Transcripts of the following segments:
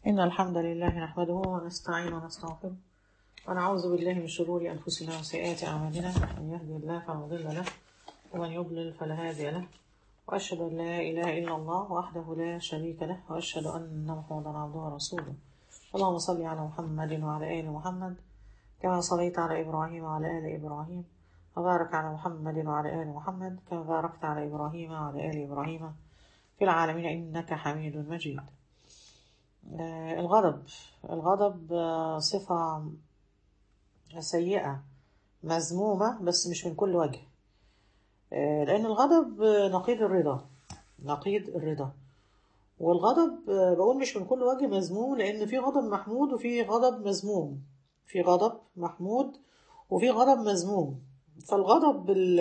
إن الحمد لله نحمده ونستعين ونستغفره ونعوذ بالله من شرور أنفسنا وسيئات أعمالنا من يهدي الله فلا مضل له ومن يضلل فلا هادي له وأشهد أن لا إله إلا الله وحده لا شريك له وأشهد أن محمدا عبده ورسوله اللهم صل على محمد وعلى آل محمد كما صليت على إبراهيم وعلى آل إبراهيم وبارك على محمد وعلى آل محمد كما باركت على إبراهيم وعلى آل إبراهيم في العالمين إنك حميد مجيد آه، الغضب الغضب آه، صفة سيئة مذمومة بس مش من كل وجه آه، لأن الغضب آه، نقيض الرضا نقيض الرضا والغضب آه، بقول مش من كل وجه مذموم لأن في غضب محمود وفي غضب مذموم في غضب محمود وفي غضب مذموم فالغضب ال-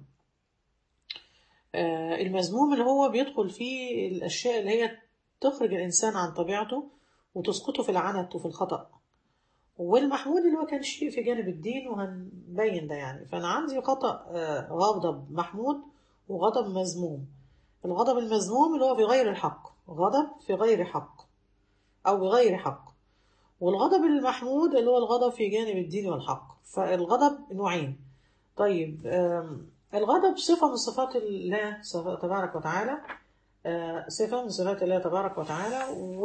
آه، المذموم اللي هو بيدخل فيه الأشياء اللي هي تخرج الإنسان عن طبيعته وتسقطه في العنت وفي الخطأ والمحمود اللي هو كان شيء في جانب الدين وهنبين ده يعني فأنا عندي خطأ آه، غضب محمود وغضب مذموم الغضب المذموم اللي هو في غير الحق غضب في غير حق أو بغير حق والغضب المحمود اللي هو الغضب في جانب الدين والحق فالغضب نوعين طيب آم، الغضب صفة من صفات الله صفة- تبارك وتعالى آه، صفة من صفات الله تبارك وتعالى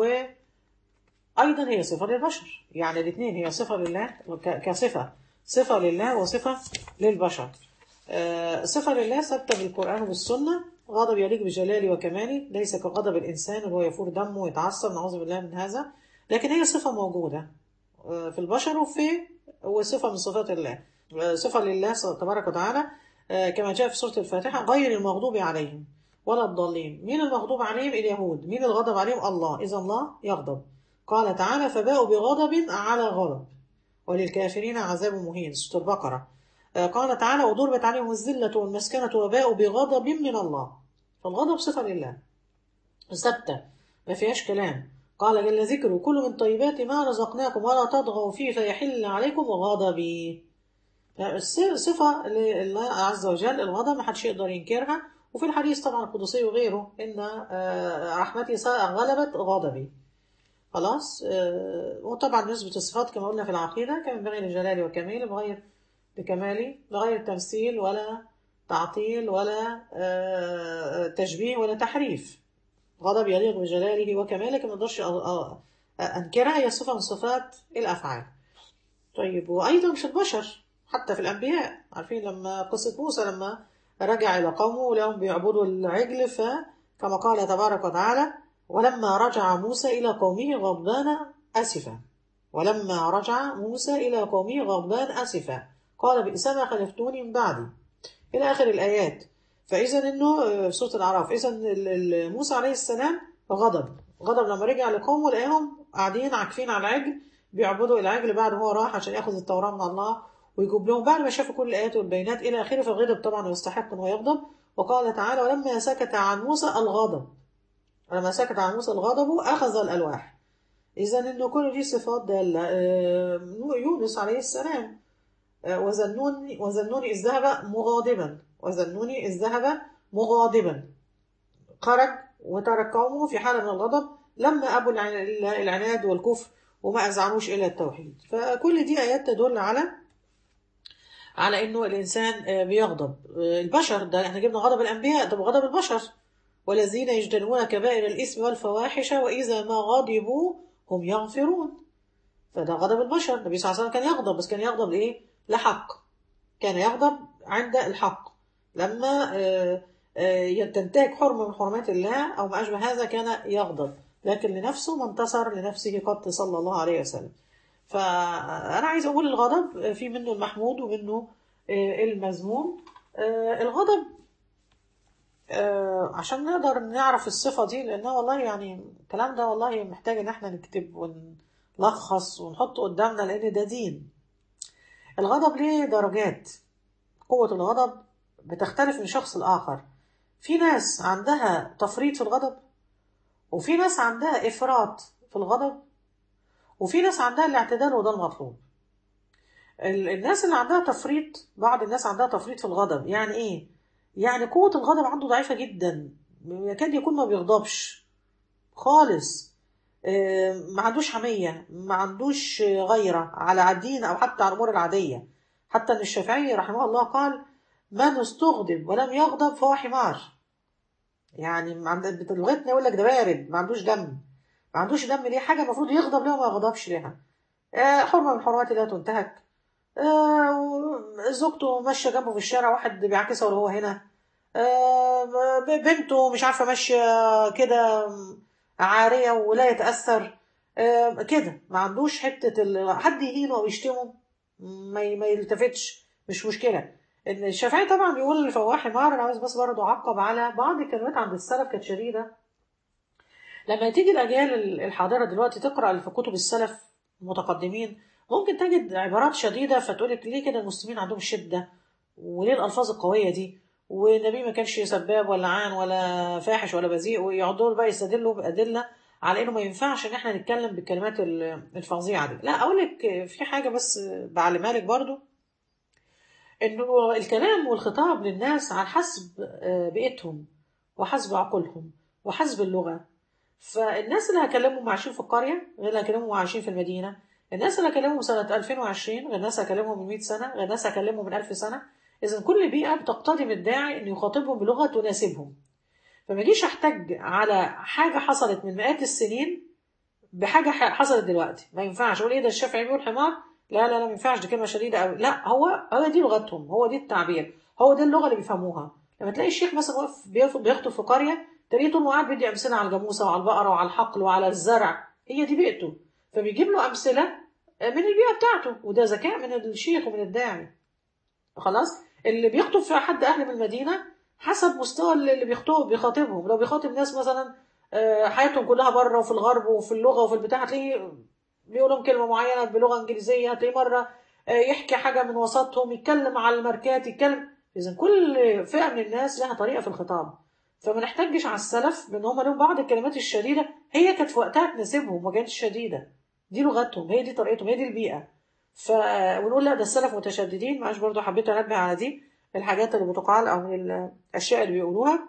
وأيضا هي صفة للبشر يعني الاثنين هي صفة لله ك- كصفة صفة لله وصفة للبشر آه، صفة لله ثابتة بالقرآن والسنة غضب يليق بجلاله وكماله ليس كغضب الإنسان اللي هو يفور دمه ويتعصب نعوذ بالله من هذا لكن هي صفة موجودة آه، في البشر وفي وصفة من صفات الله آه، صفة لله تبارك وتعالى آه، كما جاء في سورة الفاتحة غير المغضوب عليهم ولا الضالين مين المغضوب عليهم اليهود مين الغضب عليهم الله إذا الله يغضب قال تعالى فباءوا بغضب على غضب وللكافرين عذاب مهين سورة البقرة آه، قال تعالى وضربت عليهم الذلة والمسكنة وباءوا بغضب من الله فالغضب صفة لله ثابتة ما فيهاش كلام قال جل ذكره كل من طيبات ما رزقناكم ولا تطغوا فيه فيحل عليكم غضبي الص- صفة لله عز وجل الغضب ما حدش يقدر ينكرها وفي الحديث طبعا القدسي وغيره إن آه، رحمتي ساء غلبت غضبي خلاص آه، وطبعا نسبة الصفات كما قلنا في العقيدة كان بغير جلالي وكمالي بغير لكمالي بغير تمثيل ولا تعطيل ولا آه، تشبيه ولا تحريف غضب يليق بجلاله وكماله ما اقدرش أ- أ- انكرها هي صفة من صفات الافعال طيب وايضا في البشر حتى في الانبياء عارفين لما قصة موسى لما رجع الى قومه ولهم بيعبدوا العجل فكما قال تبارك وتعالى ولما رجع موسى الى قومه غضبان اسفا ولما رجع موسى الى قومه غضبان اسفا قال بئس ما خلفتوني من بعدي الى اخر الايات فاذا انه آه، في سوره الاعراف اذا ال- ال- موسى عليه السلام غضب غضب لما رجع لقومه لقاهم قاعدين عاكفين على العجل بيعبدوا العجل بعد ما هو راح عشان ياخذ التوراه من الله ويجيب لهم بعد ما شافوا كل الايات والبينات الى اخره فغضب طبعا ويستحق انه يغضب وقال تعالى ولما سكت عن موسى الغضب ولما سكت عن موسى الغضب اخذ الالواح اذا انه كل دي صفات داله آه، يونس عليه السلام وذنوني وذنوني إذ ذهب مغاضبا وذنوني إذ ذهب مغاضبا خرج وترك قومه في حالة من الغضب لما أبوا الع- العناد والكفر وما أذعنوش إلى التوحيد فكل دي آيات تدل على على إنه الإنسان آه، بيغضب آه، البشر ده إحنا جبنا غضب الأنبياء طب غضب البشر والذين يجتنبون كبائر الإثم والفواحش وإذا ما غضبوا هم يغفرون فده غضب البشر النبي صلى الله عليه وسلم كان يغضب بس كان يغضب لإيه؟ لحق كان يغضب عند الحق لما آه، آه، تنتهك حرمة من حرمات الله أو ما أشبه هذا كان يغضب لكن لنفسه ما انتصر لنفسه قط صلى الله عليه وسلم فأنا عايز أقول الغضب في منه المحمود ومنه آه، المذموم آه، الغضب آه، عشان نقدر نعرف الصفة دي لأنها والله يعني الكلام ده والله محتاج إن احنا نكتب ونلخص ونحطه قدامنا لأن ده دين الغضب ليه درجات قوة الغضب بتختلف من شخص لآخر في ناس عندها تفريط في الغضب وفي ناس عندها إفراط في الغضب وفي ناس عندها الاعتدال وده المطلوب ال- الناس اللي عندها تفريط بعض الناس عندها تفريط في الغضب يعني ايه يعني قوة الغضب عنده ضعيفة جدا يكاد يكون ما بيغضبش خالص آه، ما عندوش حمية ما عندوش غيرة على الدين أو حتى على الأمور العادية حتى أن الشافعي رحمه الله قال من استغضب ولم يغضب فهو حمار يعني ما عند- لغتنا يقول لك ده بارد ما عندوش دم ما عندوش دم ليه حاجة المفروض يغضب ليها وما يغضبش ليها آه، حرمة من حرمات لا تنتهك آه، و- زوجته ماشية جنبه في الشارع واحد بيعكسها ولا هو هنا آه، ب- بنته مش عارفة ماشية كده عارية ولا يتأثر آه، كده ما عندوش حتة ال- حد يهينه أو يشتمه ما ي- ما يلتفتش مش مشكلة إن الشافعي طبعا بيقول الفواح حمار أنا عاوز بس برضه أعقب على بعض الكلمات عند السلف كانت شديدة لما تيجي الأجيال الحاضرة دلوقتي تقرأ في كتب السلف المتقدمين ممكن تجد عبارات شديدة فتقول لك ليه كده المسلمين عندهم شدة وليه الألفاظ القوية دي والنبي ما كانش سباب ولا عان ولا فاحش ولا بذيء ويقعدوا بقى يستدلوا بأدلة على إنه ما ينفعش إن إحنا نتكلم بالكلمات ال- الفظيعة دي لا أقول لك في حاجة بس بعلمها لك برضو إنه الكلام والخطاب للناس على حسب آه، بيئتهم وحسب عقولهم وحسب اللغة فالناس اللي هكلمهم عايشين في القرية غير اللي هكلمهم عايشين في المدينة الناس اللي هكلمهم سنة 2020 غير الناس هكلمهم من 100 سنة غير الناس هكلمهم من 1000 سنة إذا كل بيئة بتقتضي من الداعي إنه يخاطبهم بلغة تناسبهم فما جيش أحتج على حاجة حصلت من مئات السنين بحاجة ح- حصلت دلوقتي ما ينفعش أقول إيه ده الشافعي بيقول حمار لا لا لا ما ينفعش دي كلمة شديدة أوي لا هو هو دي لغتهم هو دي التعبير هو دي اللغة اللي بيفهموها لما تلاقي الشيخ مثلا واقف بيخ- بيخطب في قرية تلاقيه طول ما قاعد بيدي أمثلة على الجاموسة وعلى البقرة وعلى الحقل وعلى الزرع هي دي بيئته فبيجيب له أمثلة من البيئة بتاعته وده ذكاء من الشيخ ومن الداعي خلاص اللي بيخطب في حد أهل من المدينة حسب مستوى اللي اللي بيخطب بيخاطبهم لو بيخاطب ناس مثلا آه، حياتهم كلها بره وفي الغرب وفي اللغة وفي البتاع هتلاقيه بيقول لهم كلمة معينة بلغة إنجليزية هتلاقيه مرة آه، يحكي حاجة من وسطهم يتكلم على الماركات يتكلم إذا كل فئة من الناس لها طريقة في الخطاب فما نحتجش على السلف بأن هم لهم بعض الكلمات الشديدة هي كانت في وقتها تناسبهم ما كانتش شديدة دي لغتهم هي دي طريقتهم هي دي البيئة ف ونقول لا ده السلف متشددين معلش برضو حبيت انبه على دي الحاجات اللي بتقال او من الاشياء اللي بيقولوها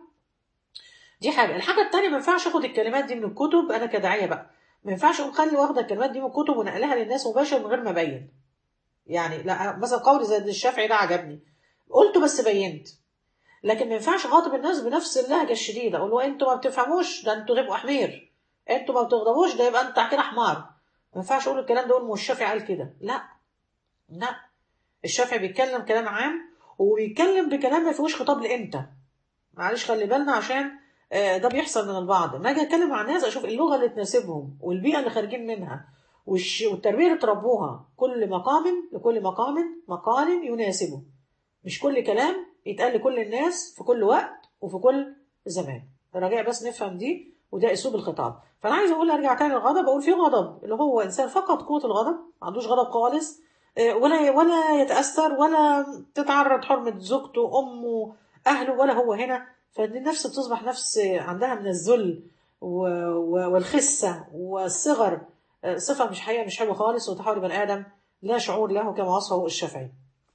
دي حاجه الحاجه الثانيه ما ينفعش اخد الكلمات دي من الكتب انا كداعيه بقى ما ينفعش اقوم خلي واخده الكلمات دي من الكتب ونقلها للناس مباشر من غير ما ابين يعني لا مثلا قولي زي الشافعي ده عجبني قلته بس بينت لكن ما ينفعش اخاطب الناس بنفس اللهجه الشديده اقول له انتوا ما بتفهموش ده انتوا تبقوا حمير انتوا ما بتغضبوش ده يبقى انت كده حمار ما ينفعش اقول الكلام ده اقول ما هو الشافعي قال كده لا لا الشافعي بيتكلم كلام عام وبيتكلم بكلام ما فيهوش خطاب لامتى معلش خلي بالنا عشان آه، ده بيحصل من البعض ما اجي اتكلم مع الناس اشوف اللغه اللي تناسبهم والبيئه اللي خارجين منها والش- والتربيه اللي اتربوها كل مقام لكل مقام مقال يناسبه مش كل كلام يتقال لكل الناس في كل وقت وفي كل زمان رجاء بس نفهم دي وده اسلوب الخطاب فانا عايز اقول ارجع تاني للغضب اقول في غضب اللي هو انسان فقط قوه الغضب ما عندوش غضب خالص آه، ولا ولا يتاثر ولا تتعرض حرمه زوجته امه اهله ولا هو هنا فدي النفس بتصبح نفس عندها من الذل و- و- والخسه والصغر آه، صفه مش حقيقه مش حلوه خالص وتحول بني ادم لا شعور له كما وصفه الشافعي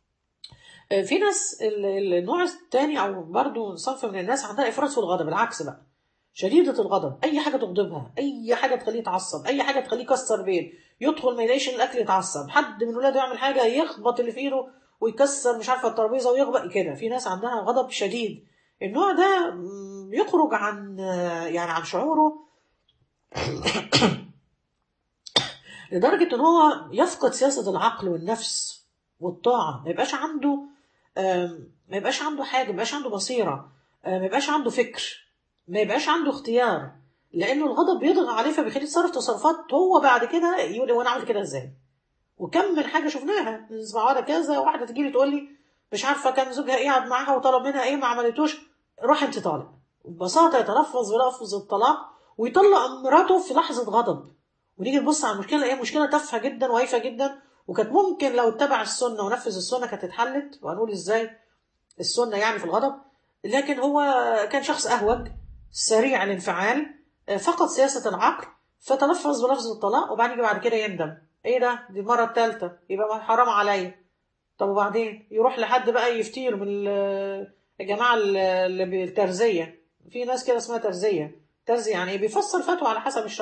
آه، في ناس ال- ال- النوع الثاني او برضو صنف من الناس عندها افراط في الغضب العكس بقى شديدة الغضب أي حاجة تغضبها أي حاجة تخليه يتعصب أي حاجة تخليه يكسر بيت يدخل ما يلاقيش الأكل يتعصب حد من ولاده يعمل حاجة يخبط اللي في إيده ويكسر مش عارفة الترابيزة ويخبط كده في ناس عندها غضب شديد النوع ده مم، يخرج عن يعني عن شعوره لدرجة إن هو يفقد سياسة العقل والنفس والطاعة ما يبقاش عنده آم، ما يبقاش عنده حاجة ما يبقاش عنده بصيرة آم، ما يبقاش عنده فكر ما يبقاش عنده اختيار لأنه الغضب بيضغط عليه فبيخليه يتصرف تصرفات هو بعد كده يقول هو أنا عملت كده إزاي وكم من حاجة شفناها نسمع واحدة كذا واحدة تجي لي تقول لي مش عارفة كان زوجها قاعد معاها وطلب منها إيه ما عملتوش روح أنت طالق ببساطة يتلفظ بلفظ الطلاق ويطلق مراته في لحظة غضب ونيجي نبص على المشكلة هي مشكلة تافهة جدا وهايفة جدا وكانت ممكن لو اتبع السنة ونفذ السنة كانت اتحلت وهنقول ازاي السنة يعني في الغضب لكن هو كان شخص أهوج سريع الانفعال آه، فقد سياسة العقل فتلفظ بلفظ الطلاق وبعدين يجي بعد كده يندم ايه ده دي المرة الثالثة يبقى حرام عليا طب وبعدين يروح لحد بقى يفتيله من ال- الجماعة اللي بالترزية في ناس كده اسمها ترزية ترزي يعني إيه؟ بيفسر فتوى على حسب الشخص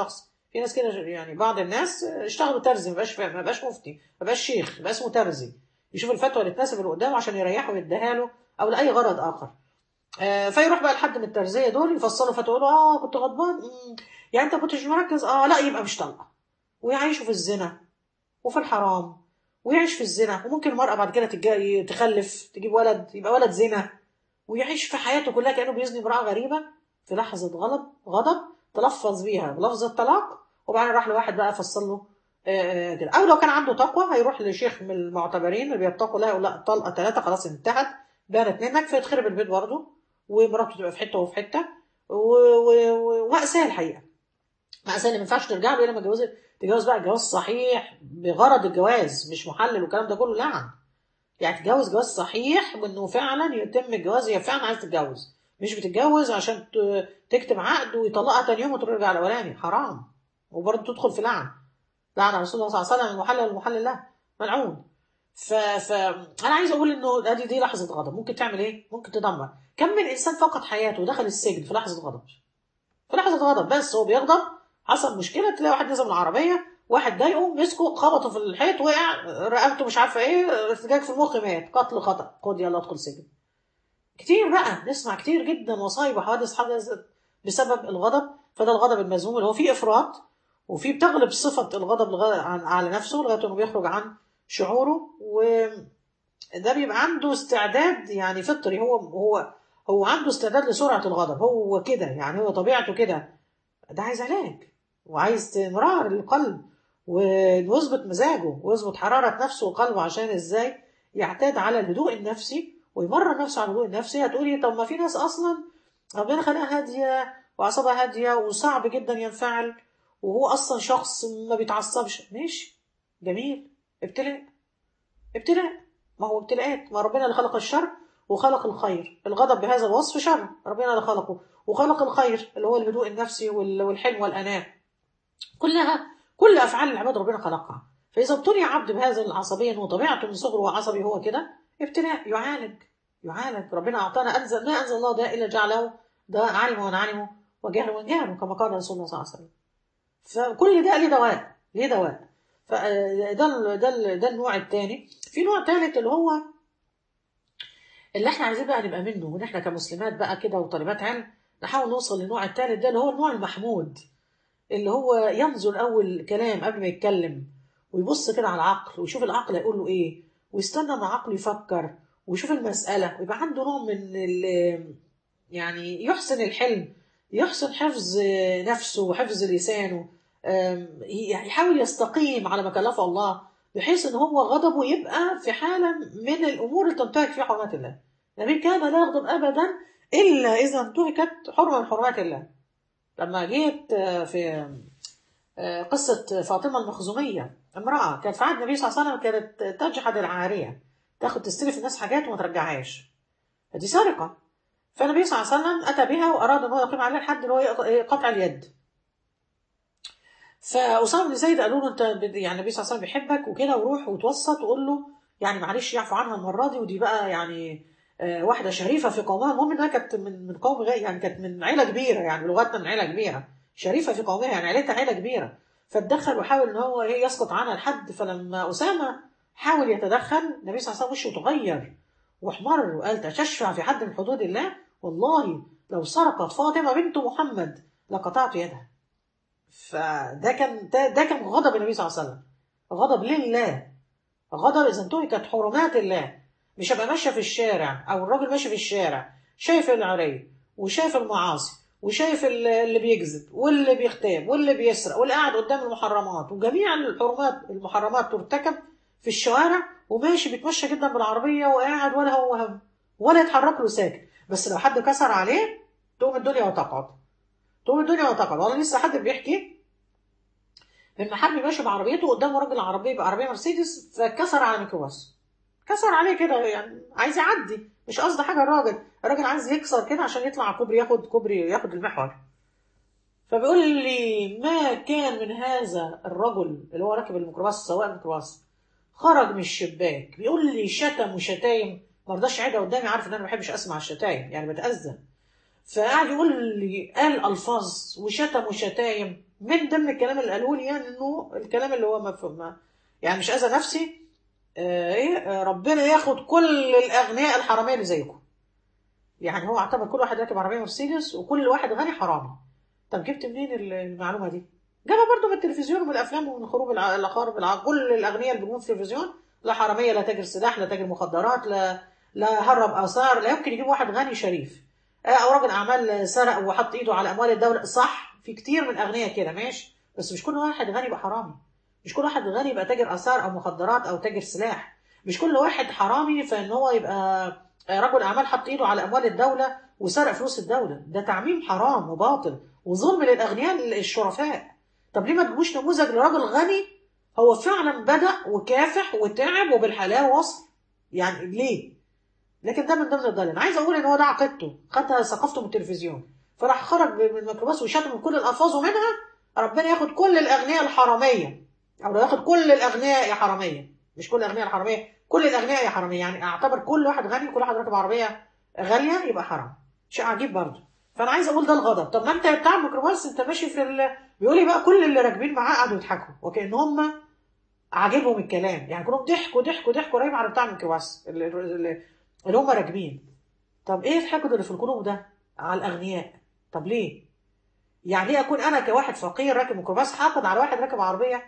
في ناس كده يعني بعض الناس اشتغلوا ترزي ما بقاش ما بقاش مفتي ما بقاش شيخ بقى اسمه ترزي يشوف الفتوى اللي تناسب اللي قدامه عشان يريحه ويديها له او لاي غرض اخر آه، فيروح بقى لحد من الترزيه دول يفصلوا فتوى يقول له اه كنت غضبان مم. يعني انت كنتش مركز اه لا يبقى مش طلقه ويعيشوا في الزنا وفي الحرام ويعيش في الزنا وممكن المرأة بعد كده تتجا- تخلف تجيب ولد يبقى ولد زنا ويعيش في حياته كلها كأنه بيزني امرأة غريبة في لحظة غضب غضب تلفظ بيها بلفظ الطلاق وبعدين راح لواحد بقى فصل له آه، آه، كده او لو كان عنده تقوى هيروح لشيخ من المعتبرين اللي بيتقوا الله يقول لا طلقه ثلاثه خلاص انتهت بانت منك فيتخرب البيت برضه ومراته تبقى في حته وفي حته و- و- و- ومأساة الحقيقه مأساة اللي ما ينفعش ترجع له الا لما تجوز تتجوز بقى جواز صحيح بغرض الجواز مش محلل والكلام ده كله لعن يعني تتجوز جواز صحيح وانه فعلا يتم الجواز هي فعلا عايزه تتجوز مش بتتجوز عشان ت- تكتب عقد ويطلقها تاني يوم وترجع الاولاني حرام وبرضه تدخل في لعن لعن رسول الله صلى الله عليه وسلم المحلل المحلل له ملعون ف... ف انا عايز اقول انه ادي دي لحظه غضب ممكن تعمل ايه؟ ممكن تدمر كم من انسان فقد حياته ودخل السجن في لحظه غضب في لحظه غضب بس هو بيغضب حصل مشكله تلاقي واحد نزل من العربيه واحد ضايقه مسكه خبطه في الحيط وقع رقبته مش عارفه ايه ارتجاج في المخ مات قتل خطا خد يلا ادخل سجن كتير بقى نسمع كتير جدا مصايب وحوادث حدثت بسبب الغضب فده الغضب المذموم اللي هو فيه افراط وفيه بتغلب صفه الغضب لغاية عن على نفسه لغايه انه بيخرج عن شعوره وده بيبقى عنده استعداد يعني فطري هو هو هو عنده استعداد لسرعه الغضب هو كده يعني هو طبيعته كده ده عايز علاج وعايز استمرار للقلب ويظبط مزاجه ويظبط حرارة نفسه وقلبه عشان ازاي يعتاد على الهدوء النفسي ويمرن نفسه على الهدوء النفسي هتقولي طب ما في ناس اصلا ربنا خلقها هادية واعصابها هادية وصعب جدا ينفعل وهو اصلا شخص ما بيتعصبش ماشي جميل ابتلاء ابتلاء ما هو ابتلاءات ما ربنا اللي خلق الشر وخلق الخير الغضب بهذا الوصف شر ربنا اللي خلقه وخلق الخير اللي هو الهدوء النفسي وال- والحلم والأناة كلها كل أفعال العباد ربنا خلقها فإذا ابتلي عبد بهذا العصبية إنه طبيعته من صغره عصبي هو كده ابتلاء يعالج يعالج ربنا أعطانا أنزل ما أنزل الله ده إلا جعله ده علم من علمه وجهل من جهله كما قال رسول الله صلى الله عليه وسلم فكل ده ليه دواء ليه دواء فده ال- ده ال- ده النوع الثاني في نوع ثالث اللي هو اللي احنا عايزين بقى نبقى منه وان احنا كمسلمات بقى كده وطالبات علم نحاول نوصل للنوع الثالث ده اللي هو النوع المحمود اللي هو ينظر اول كلام قبل ما يتكلم ويبص كده على العقل ويشوف العقل هيقول له ايه ويستنى ان العقل يفكر ويشوف المسألة ويبقى عنده نوع من ال- يعني يحسن الحلم يحسن حفظ نفسه وحفظ لسانه أم، يحاول يستقيم على ما كلفه الله بحيث ان هو غضبه يبقى في حالة من الامور اللي تنتهك فيها حرمات الله النبي كان لا يغضب ابدا الا اذا انتهكت حرمة من حرمات الله لما جيت آه، في آه، قصة فاطمة المخزومية امرأة كانت في عهد النبي صلى الله عليه وسلم كانت تجحد العارية تاخد تستلف الناس حاجات وما ترجعهاش فدي سرقة فالنبي صلى الله عليه وسلم أتى بها وأراد أن هو يقيم عليها الحد اللي هو قطع اليد فأسامة بن زيد قالوا له أنت بد- يعني النبي صلى الله عليه وسلم بيحبك وكده وروح وتوسط وقول له يعني معلش يعفو عنها المرة دي ودي بقى يعني آه، واحدة شريفة في قومها المهم إنها كانت من من قوم غير يعني كانت من عيلة كبيرة يعني بلغتنا من عيلة كبيرة شريفة في قومها يعني عيلتها عيلة كبيرة فاتدخل وحاول إن هو إيه يسقط عنها الحد فلما أسامة حاول يتدخل النبي صلى الله عليه وسلم وشه اتغير واحمر وقال تشفع في حد من حدود الله والله لو سرقت فاطمة بنت محمد لقطعت يدها فده كان ده, ده كان غضب النبي صلى الله عليه وسلم غضب لله غضب اذا انتهكت حرمات الله مش هبقى ماشيه في الشارع او الراجل ماشي في الشارع شايف العري وشايف المعاصي وشايف ال- اللي بيكذب واللي بيغتاب واللي بيسرق واللي قاعد قدام المحرمات وجميع الحرمات المحرمات ترتكب في الشوارع وماشي بيتمشى جدا بالعربيه وقاعد ولا هو هم ولا يتحرك له ساكت بس لو حد كسر عليه تقوم الدنيا وتقعد تقوم الدنيا وتقعد والله لسه حد بيحكي ان حد ماشي بعربيته قدامه راجل عربيه بعربيه مرسيدس فكسر على ميكروباص كسر عليه كده يعني عايز يعدي مش قصد حاجه الراجل الراجل عايز يكسر كده عشان يطلع على كوبري ياخد كوبري ياخد المحور فبيقول لي ما كان من هذا الرجل اللي هو راكب الميكروباص سواق الميكروباص خرج من الشباك بيقول لي شتم وشتايم ما رضاش يعيدها قدامي عارف ان انا ما بحبش اسمع الشتايم يعني بتاذى فقعد يقول لي قال الفاظ وشتم وشتايم من ضمن الكلام اللي قالوه لي يعني انه الكلام اللي هو ما يعني مش اذى نفسي آه ايه آه ربنا ياخد كل الاغنياء الحراميه اللي زيكم يعني هو اعتبر كل واحد راكب عربيه مرسيدس وكل واحد غني حرامي طب جبت منين المعلومه دي جابها برضو من التلفزيون ومن الافلام ومن خروج الاقارب الع... كل الاغنياء اللي بيجوا في التلفزيون لا حراميه لا تاجر سلاح لا تاجر مخدرات لا لا هرب اثار لا يمكن يجيب واحد غني شريف او راجل اعمال سرق وحط ايده على اموال الدوله صح في كتير من الاغنياء كده ماشي بس مش كل واحد غني يبقى حرامي مش كل واحد غني يبقى تاجر اثار او مخدرات او تاجر سلاح مش كل واحد حرامي فان هو يبقى رجل اعمال حط ايده على اموال الدوله وسرق فلوس الدوله ده تعميم حرام وباطل وظلم للاغنياء الشرفاء طب ليه ما تجيبوش نموذج لراجل غني هو فعلا بدا وكافح وتعب وبالحلال وصل يعني ليه لكن ده من ضمن الضلال انا عايز اقول ان هو ده عقيدته خدها ثقافته من التلفزيون فراح خرج من الميكروباص وشتم من كل الالفاظ ومنها ربنا ياخد كل الاغنياء الحراميه او ياخد كل الاغنياء يا حراميه مش كل الاغنياء الحراميه كل الاغنياء يا حراميه يعني اعتبر كل واحد غني كل واحد راكب عربيه غاليه يبقى حرام شيء عجيب برضه فانا عايز اقول ده الغضب طب ما انت بتاع الميكروباص انت ماشي في ال... بيقول لي بقى كل اللي راكبين معاه قعدوا يضحكوا وكان هم عاجبهم الكلام يعني كلهم ضحكوا ضحكوا ضحكوا رايم على بتاع الميكروباص اللي, اللي, اللي هم راكبين طب ايه الحقد اللي في القلوب ده على الاغنياء طب ليه يعني ليه اكون انا كواحد فقير راكب ميكروباص حاقد على واحد راكب عربيه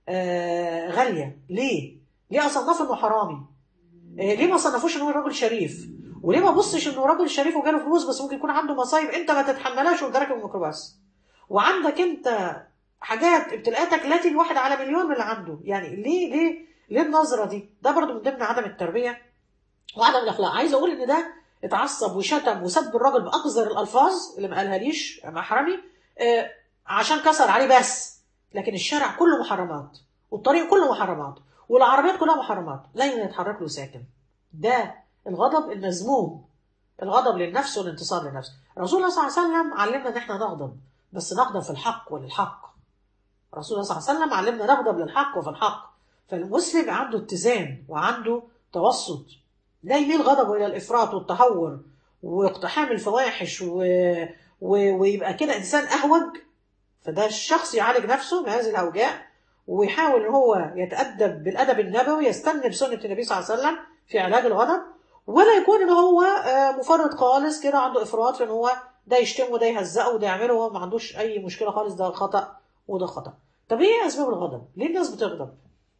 آه غاليه ليه ليه اصنفه انه حرامي آه ليه ما صنفوش انه راجل شريف وليه ما بصش انه راجل شريف وجاله فلوس بس ممكن يكون عنده مصايب انت ما تتحملهاش وانت راكب الميكروباص وعندك انت حاجات ابتلاءاتك لا الواحد على مليون من اللي عنده يعني ليه ليه ليه النظره دي ده برضو من ضمن عدم التربيه وعدم الاخلاق عايز اقول ان ده اتعصب وشتم وسب الراجل باقذر الالفاظ اللي ما قالها ليش محرمي آه عشان كسر عليه بس لكن الشارع كله محرمات والطريق كله محرمات والعربيات كلها محرمات لا يتحرك له ساكن ده الغضب المذموم الغضب للنفس والانتصار للنفس رسول الله صلى الله عليه وسلم علمنا ان احنا نغضب بس نغضب في الحق وللحق رسول الله صلى الله عليه وسلم علمنا نغضب للحق وفي الحق فالمسلم عنده اتزان وعنده توسط لا يميل غضبه الى الافراط والتهور واقتحام الفواحش و... و... ويبقى كده انسان اهوج فده الشخص يعالج نفسه بهذه الاوجاع ويحاول ان هو يتادب بالادب النبوي يستنى بسنه النبي صلى الله عليه وسلم في علاج الغضب ولا يكون ان هو مفرط خالص كده عنده افراط في ان هو ده يشتمه وده يهزقه وده يعمله وهو ما عندوش اي مشكله خالص ده خطا وده خطا طب ايه اسباب الغضب ليه الناس بتغضب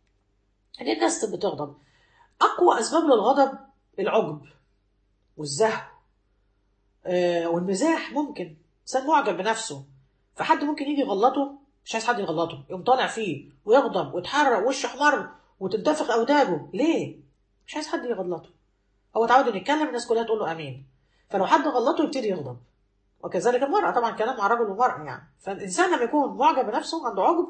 ليه الناس بتغضب اقوى اسباب للغضب العجب والزهو آه والمزاح ممكن انسان معجب بنفسه فحد ممكن يجي يغلطه مش عايز حد يغلطه يقوم طالع فيه ويغضب ويتحرق وشه احمر وتنتفخ اوداجه ليه مش عايز حد يغلطه هو اتعود انه يتكلم الناس كلها تقول له امين فلو حد غلطه يبتدي يغضب وكذلك المرأة طبعا كلام مع رجل ومرأة يعني فالإنسان لما يكون معجب بنفسه عنده عجب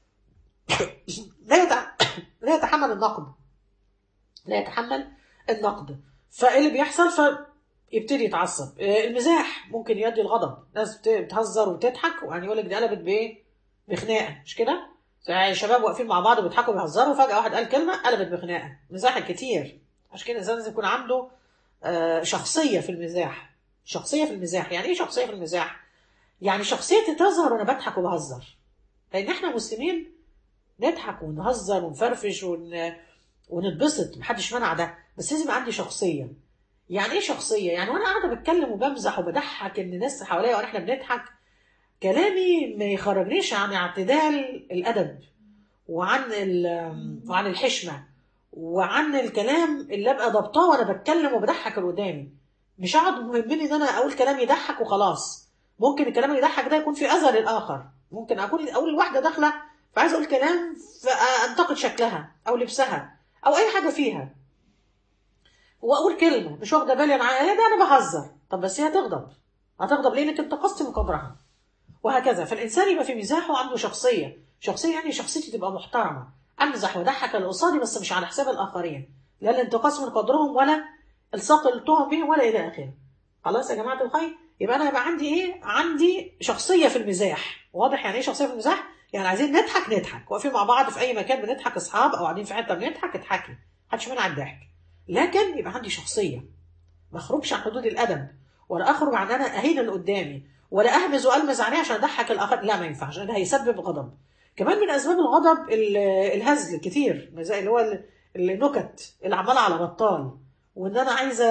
لا يتع... لا يتحمل النقد لا يتحمل النقد فاللي بيحصل فيبتدي يتعصب المزاح ممكن يؤدي الغضب ناس بتهزر وتضحك ويعني يقول لك دي قلبت بايه؟ بخناقه مش كده؟ شباب واقفين مع بعض وبيضحكوا وبيهزروا فجاه واحد قال كلمه قلبت بخناقه مزاح كتير عشان كده الانسان لازم يكون عنده شخصيه في المزاح شخصيه في المزاح يعني ايه شخصيه في المزاح؟ يعني شخصيتي تظهر وانا بضحك وبهزر لان احنا مسلمين نضحك ونهزر ونفرفش ون... ونتبسط محدش منع ده بس لازم عندي شخصيه يعني ايه شخصيه يعني وانا قاعده بتكلم وبمزح وبضحك ان الناس حواليا واحنا بنضحك كلامي ما يخرجنيش عن اعتدال الادب وعن وعن الحشمه وعن الكلام اللي ابقى ضبطاه وانا بتكلم وبضحك اللي قدامي مش هقعد مهمني ان انا اقول كلام يضحك وخلاص ممكن الكلام اللي يضحك ده يكون في اذى للاخر ممكن اكون اقول لواحده داخله فعايز اقول كلام فانتقد شكلها او لبسها او اي حاجه فيها واقول كلمه مش واخده بالي انا يا ده انا بهزر طب بس هي هتغضب هتغضب ليه انك انتقصت من قدرها وهكذا فالانسان يبقى في مزاحه عنده شخصيه شخصيه يعني شخصيتي تبقى محترمه امزح واضحك اللي قصادي بس مش على حساب الاخرين لا الانتقاص من قدرهم ولا الصاق التهم بهم ولا الى اخره خلاص يا جماعه الخير يبقى انا يبقى عندي ايه عندي شخصيه في المزاح واضح يعني ايه شخصيه في المزاح يعني عايزين نضحك نضحك واقفين مع بعض في اي مكان بنضحك اصحاب او قاعدين في حته بنضحك اضحكي محدش منع الضحك لكن يبقى عندي شخصيه ما اخرجش عن حدود الادب ولا اخرج عن انا اهين اللي قدامي ولا اهمز والمز عليه عشان اضحك الاخر لا ما ينفعش ده هيسبب غضب كمان من اسباب الغضب ال- الهزل كتير زي اللي هو ال- النكت اللي عماله على بطال وان انا عايزه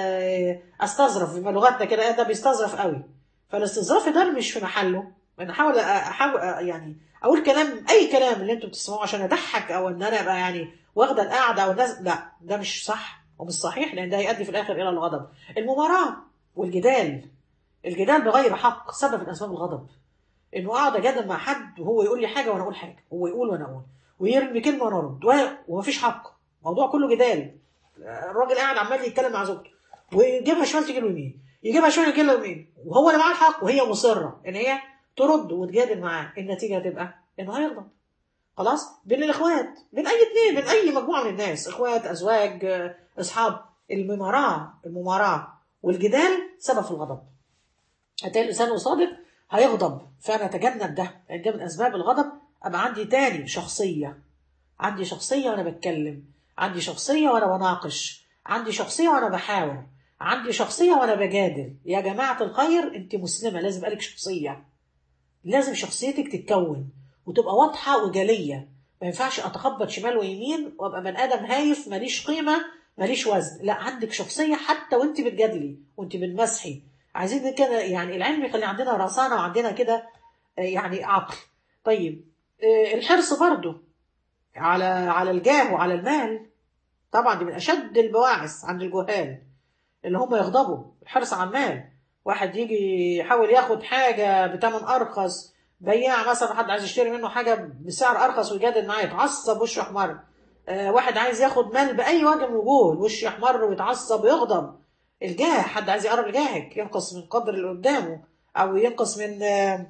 استظرف بما لغتنا كده ده بيستظرف قوي فالاستظراف ده مش في محله انا احاول احاول يعني اقول كلام اي كلام اللي انتم بتسمعوه عشان اضحك او ان انا ابقى يعني واخده القعده او الناس لا ده مش صح ومش صحيح لان ده هيؤدي في الاخر الى الغضب المماراه والجدال الجدال بغير حق سبب من اسباب الغضب انه اقعد اجادل مع حد وهو يقول لي حاجه وانا اقول حاجه هو يقول وانا اقول ويرمي كلمه وانا ارد و- ومفيش حق الموضوع كله جدال الراجل قاعد عمال يتكلم مع زوجته ويجيبها شمال تجي له يمين يجيبها شمال تجي له يمين وهو اللي معاه الحق وهي مصره ان هي ترد وتجادل معاه النتيجه هتبقى انه هيغضب خلاص بين الاخوات بين اي اتنين بين اي مجموعه من الناس اخوات ازواج آه، اصحاب المماراه المماراه والجدال سبب في الغضب هتلاقي الانسان صادق هيغضب فانا اتجنب ده لان ده من اسباب الغضب ابقى عندي تاني شخصيه عندي شخصيه وانا بتكلم عندي شخصيه وانا بناقش عندي شخصيه وانا بحاور عندي شخصيه وانا بجادل يا جماعه الخير انت مسلمه لازم يبقى لك شخصيه لازم شخصيتك تتكون وتبقى واضحه وجليه ما ينفعش اتخبط شمال ويمين وابقى بني ادم هايف ماليش قيمه ماليش وزن لا عندك شخصيه حتى وانت بتجادلي وانت بتمسحي عايزين كده يعني العلم يخلي عندنا رصانه وعندنا كده آه، يعني عقل طيب آه، الحرص برضو على على الجاه وعلى المال طبعا دي من اشد البواعث عند الجهال اللي هم يغضبوا الحرص على المال واحد يجي يحاول ياخد حاجه بثمن ارخص بياع مثلا حد عايز يشتري منه حاجه بسعر ارخص ويجادل معاه يتعصب وشه احمر آه، واحد عايز ياخد مال باي وجه من الوجوه الوش يحمر ويتعصب ويغضب الجاه حد عايز يقرب لجاهك ينقص من قدر اللي قدامه او ينقص من آه،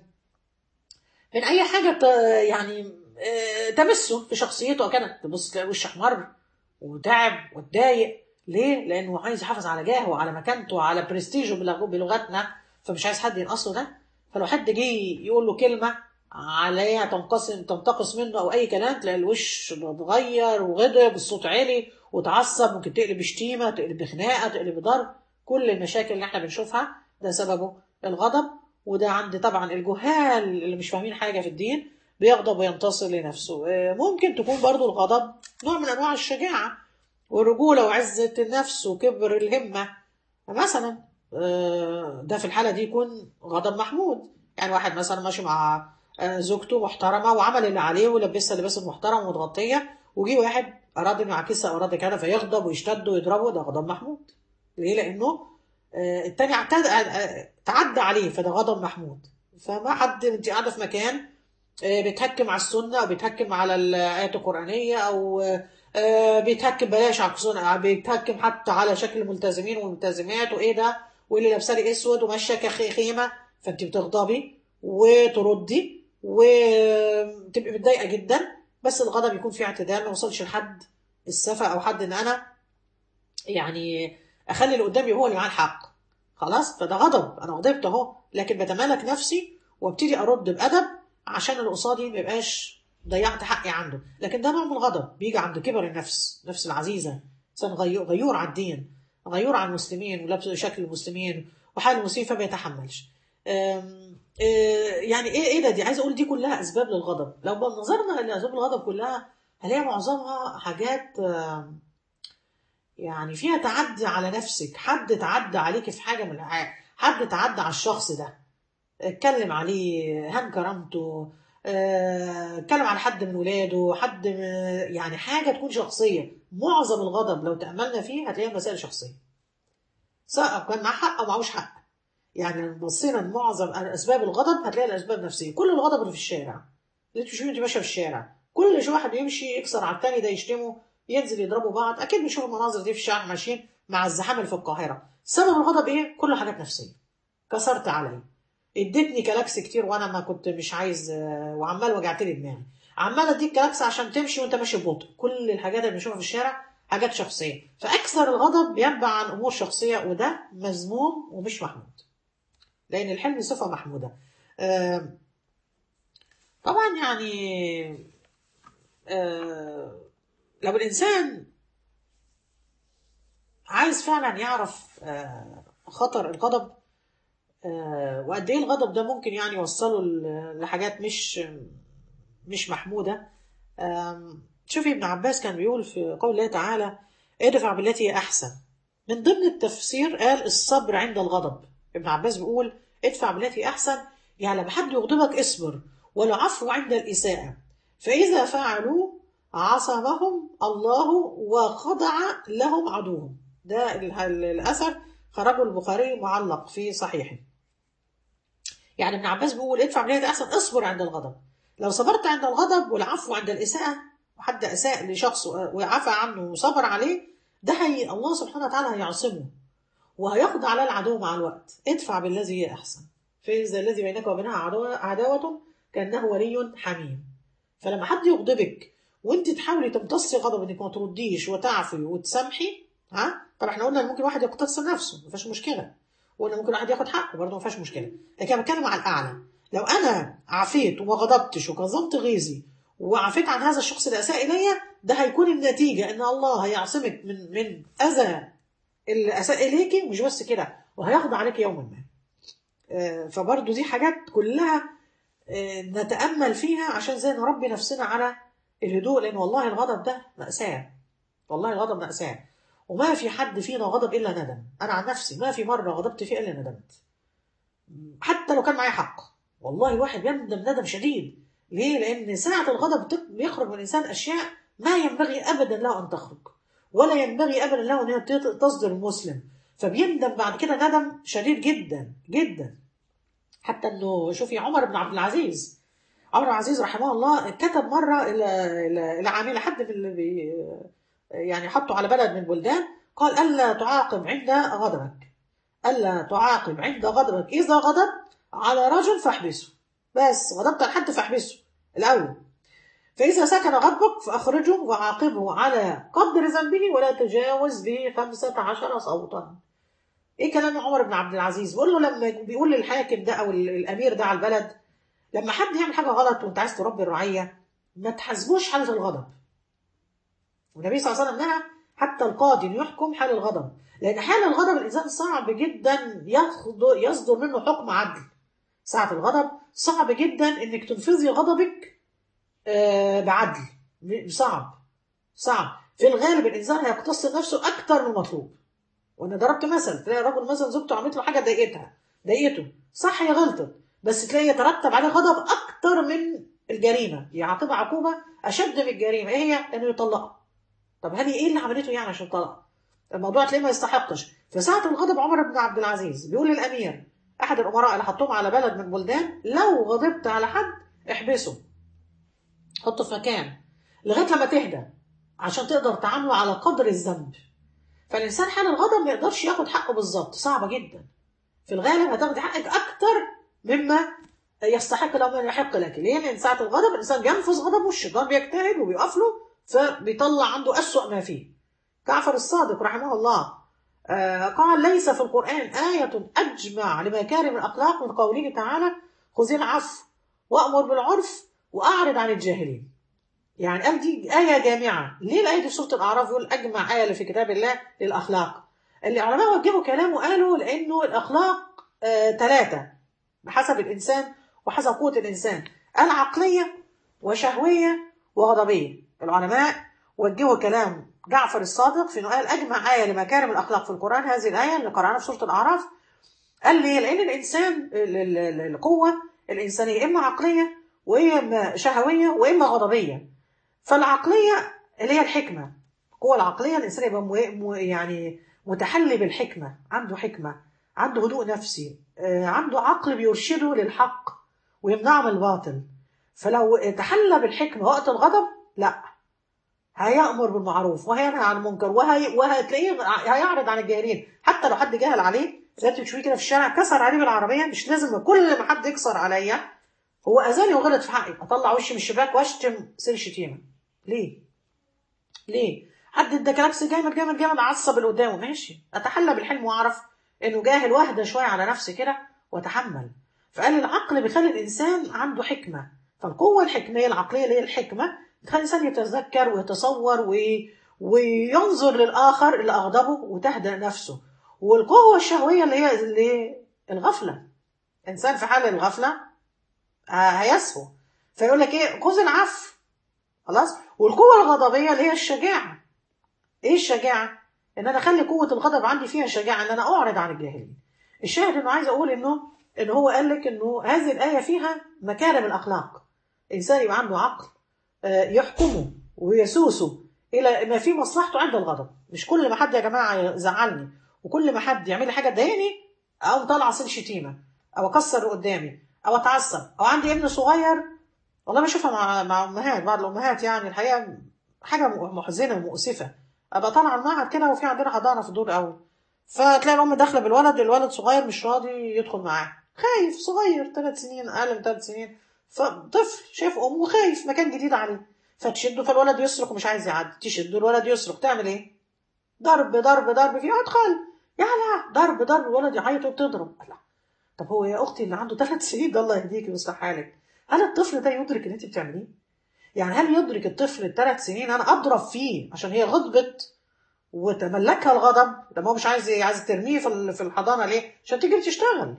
من اي حاجه ت- يعني آه، تمسه في شخصيته كانت تبص تلاقي وش احمر وتعب واتضايق ليه؟ لانه عايز يحافظ على جاهه وعلى مكانته وعلى برستيجه بلغ- بلغتنا فمش عايز حد ينقصه ده فلو حد جه يقول له كلمه عليها تنقسم تنتقص منه او اي كلام تلاقي الوش اتغير وغضب الصوت عالي وتعصب ممكن تقلب بشتيمه تقلب بخناقه تقلب بضرب كل المشاكل اللي احنا بنشوفها ده سببه الغضب وده عند طبعا الجهال اللي مش فاهمين حاجه في الدين بيغضب وينتصر لنفسه آه، ممكن تكون برضو الغضب نوع من انواع الشجاعه والرجوله وعزه النفس وكبر الهمه مثلا آه، ده في الحاله دي يكون غضب محمود يعني واحد مثلا ماشي مع آه، زوجته محترمه وعمل اللي عليه ولبسها لباس المحترم ومتغطيه وجي واحد اراد انه يعكسها او اراد كده فيغضب ويشتد ويضربه ده غضب محمود ليه لانه آه، التاني اعتد آه، تعدى عليه فده غضب محمود فما حد انت قاعده في مكان آه، بيتهكم على السنه او بيتهكم على الايات القرانيه او آه، بيتهكم بلاش على السنه بيتهكم حتى على شكل الملتزمين والملتزمات وايه ده واللي لابسه لي اسود وماشيه كخيمه فانت بتغضبي وتردي وتبقي متضايقه جدا بس الغضب يكون فيه اعتدال ما وصلش لحد السفه او حد ان انا يعني اخلي اللي قدامي هو اللي معاه الحق خلاص فده غضب انا غضبت اهو لكن بتمالك نفسي وابتدي ارد بادب عشان اللي قصادي ما يبقاش ضيعت حقي عنده لكن ده نوع من الغضب بيجي عند كبر النفس نفس العزيزه انسان غيور, غيور على الدين غيور على المسلمين ولبس شكل المسلمين وحال المسلمين فما يتحملش أم، آه، يعني ايه ايه ده دي عايزه اقول دي كلها اسباب للغضب لو نظرنا لاسباب الغضب كلها هنلاقي معظمها حاجات آم، يعني فيها تعدي على نفسك حد تعدى عليك في حاجه من الحاجات حد تعدى على الشخص ده اتكلم عليه هان كرامته آه، اتكلم على حد من ولاده حد من يعني حاجه تكون شخصيه معظم الغضب لو تاملنا فيه هتلاقيها مسائل شخصيه سواء كان معاه حق او معهوش حق يعني لو بصينا لمعظم اسباب الغضب هتلاقي الاسباب نفسيه كل الغضب اللي في الشارع اللي انت بتشوفيه انت ماشيه في الشارع كل شو واحد يمشي يكسر على التاني ده يشتمه ينزل يضربوا بعض اكيد بنشوف المناظر دي في الشارع ماشيين مع الزحام اللي في القاهره سبب الغضب ايه كله حاجات نفسيه كسرت علي اديتني كلاكس كتير وانا ما كنت مش عايز آه، وعمال وجعت لي دماغي عمال اديك كلاكس عشان تمشي وانت ماشي ببطء كل الحاجات اللي بنشوفها في الشارع حاجات شخصيه فاكثر الغضب بينبع عن امور شخصيه وده مذموم ومش محمود لان الحلم صفه محموده آم، طبعا يعني آه، لو الانسان عايز فعلا يعرف آه، خطر الغضب آه، وقد ايه الغضب ده ممكن يعني يوصله ل- لحاجات مش مش محموده آم، شوفي ابن عباس كان بيقول في قول الله تعالى ادفع بالتي هي احسن من ضمن التفسير قال الصبر عند الغضب ابن عباس بيقول ادفع بالتي هي احسن يعني لما حد يغضبك اصبر والعفو عند الاساءه فاذا فعلوا عصمهم الله وخضع لهم عدوهم ده ال- ال- الاثر خرجه البخاري معلق في صحيحه يعني ابن عباس بيقول ادفع بالتي هي احسن اصبر عند الغضب لو صبرت عند الغضب والعفو عند الإساءة وحد أساء لشخص وعفى عنه وصبر عليه ده هي الله سبحانه وتعالى هيعصمه وهيقضي على العدو مع الوقت ادفع بالذي هي أحسن فإذا الذي بينك وبينها عداوة, عداوة كأنه ولي حميم فلما حد يغضبك وانت تحاولي تمتصي غضب انك ما ترديش وتعفي وتسامحي ها طب احنا قلنا ان ممكن واحد يقتصر نفسه ما فيهاش مشكله وقلنا ممكن واحد ياخد حقه برضه ما فيهاش مشكله لكن انا بتكلم على الاعلى لو انا عفيت وما غضبتش وكظمت غيظي وعفيت عن هذا الشخص اللي اساء الي ده هيكون النتيجه ان الله هيعصمك من من اذى اللي اساء اليكي مش بس كده وهيقضي عليك يوما ما آه، فبرضه دي حاجات كلها آه، نتامل فيها عشان زي نربي نفسنا على الهدوء لان والله الغضب ده ماساه والله الغضب ماساه وما في حد فينا غضب الا ندم انا عن نفسي ما في مره غضبت فيها الا ندمت حتى لو كان معايا حق والله الواحد بيندم ندم شديد ليه؟ لأن ساعة الغضب بت- بيخرج من الإنسان أشياء ما ينبغي أبدا له أن تخرج ولا ينبغي أبدا له أن هي ت- تصدر المسلم فبيندم بعد كده ندم شديد جدا جدا حتى انه شوفي عمر بن عبد العزيز عمر بن عبد العزيز رحمه الله كتب مره الى الى الى عامله حد من اللي بي يعني حطه على بلد من البلدان قال الا تعاقب عند غضبك الا تعاقب عند غضبك اذا غضب على رجل فاحبسه بس غضبت على حد فاحبسه الاول فإذا سكن غضبك فأخرجه وعاقبه على قدر ذنبه ولا تجاوز به خمسة عشر صوتا ايه كلام عمر بن عبد العزيز بيقول له لما بيقول للحاكم ده او الامير ده على البلد لما حد يعمل حاجه غلط وانت عايز تربي الرعيه ما تحاسبوش حاله الغضب والنبي صلى الله عليه وسلم نهى حتى القاضي إنه يحكم حال الغضب لان حال الغضب الانسان صعب جدا ياخد- يصدر منه حكم عدل ساعه الغضب صعب جدا انك تنفذي غضبك آه، بعدل م- صعب صعب في الغالب الانسان هيقتص نفسه اكتر من المطلوب وانا ضربت مثل تلاقي راجل مثلا زوجته عملت له حاجه ضايقتها ضايقته صح هي غلطت بس تلاقي يترتب عليه غضب اكتر من الجريمه يعاقبها عقوبه اشد من الجريمه ايه هي انه يطلقها طب هذه ايه اللي عملته يعني عشان طلق الموضوع تلاقيه ما يستحقش فساعه الغضب عمر بن عبد العزيز بيقول للامير احد الامراء اللي حطهم على بلد من البلدان لو غضبت على حد احبسه حطه في مكان لغايه لما تهدى عشان تقدر تعامله على قدر الذنب فالانسان حال الغضب ما يقدرش ياخد حقه بالظبط صعبه جدا في الغالب هتاخدي حقك اكتر مما يستحق لو من يحق لك ليه لان ساعه الغضب الانسان بينفذ غضبه الشيطان بيجتهد وبيقف له فبيطلع عنده اسوأ ما فيه جعفر الصادق رحمه الله آه قال ليس في القرآن آية أجمع لمكارم الأخلاق من قوله تعالى خذ العفو وأمر بالعرف وأعرض عن الجاهلين يعني قال دي آية جامعة ليه الآية دي في سورة الأعراف يقول أجمع آية اللي في كتاب الله للأخلاق العلماء وجهوا كلامه قالوا لأنه الأخلاق ثلاثة بحسب الإنسان وحسب قوة الإنسان العقلية وشهوية وغضبية العلماء وجهوا كلام جعفر الصادق في انه قال اجمع ايه لمكارم الاخلاق في القران هذه الايه اللي قرانا في سوره الاعراف قال لي لان الانسان ال- ال- ال- القوه الانسانيه اما عقليه واما شهويه واما غضبيه فالعقليه اللي هي الحكمه القوه العقليه الانسان يبقى مو- مو- يعني متحلي بالحكمه عنده حكمه عنده هدوء نفسي آه، عنده عقل بيرشده للحق ويمنعه من الباطل فلو تحلى بالحكمه وقت الغضب لا هيأمر بالمعروف وهينهى عن المنكر وهي... وهتلاقيه هيعرض عن الجاهلين حتى لو حد جهل عليه زي انت بتشوفيه كده في الشارع كسر عليه بالعربيه مش لازم كل ما حد يكسر عليا هو اذاني وغلط في حقي اطلع وشي من الشباك واشتم سير شتيمه ليه؟ ليه؟ حد ادى كلاكس جامد جامد جامد عصب اللي قدامه ماشي اتحلى بالحلم واعرف انه جاهل واهدى شويه على نفسي كده واتحمل فقال العقل بيخلي الانسان عنده حكمه فالقوه الحكميه العقليه اللي هي الحكمه بتخلي الانسان يتذكر ويتصور و... وينظر للاخر اللي اغضبه وتهدأ نفسه والقوه الشهويه اللي هي اللي الغفله انسان في حال الغفله ه- هيسهو فيقول لك ايه خذ العفو خلاص والقوه الغضبيه اللي هي الشجاعه ايه الشجاعه ان انا اخلي قوه الغضب عندي فيها شجاعه ان انا اعرض عن الجاهلين الشاهد انه عايز اقول انه ان هو قال لك انه هذه الايه فيها مكارم الاخلاق انسان يبقى عنده عقل آه، يحكمه ويسوسه الى ما في مصلحته عند الغضب مش كل ما حد يا جماعه يزعلني وكل ما حد يعمل لي حاجه تضايقني اقوم طالعه سن شتيمه او اكسر اللي قدامي او اتعصب او عندي ابن صغير والله بشوفها مع مع امهات بعض الامهات يعني الحقيقه حاجه محزنه ومؤسفه ابقى طالعه المعهد كده وفي عندنا حضانه في الدور الاول فتلاقي الام داخله بالولد الولد صغير مش راضي يدخل معاه خايف صغير ثلاث سنين اقل من ثلاث سنين فطفل شايف امه خايف مكان جديد عليه فتشده فالولد يصرخ ومش عايز يعدي تشده الولد يصرخ تعمل ايه؟ ضرب ضرب ضرب فيه ادخل يلا ضرب ضرب الولد يعيط وبتضرب لا طب هو يا اختي اللي عنده ثلاث سنين ده الله يهديكي ويصلح حالك هل الطفل ده يدرك اللي انت بتعمليه؟ يعني هل يدرك الطفل الثلاث سنين انا اضرب فيه عشان هي غضبت وتملكها الغضب لما هو مش عايز عايز ترميه في ال- في الحضانه ليه؟ عشان تيجي تشتغل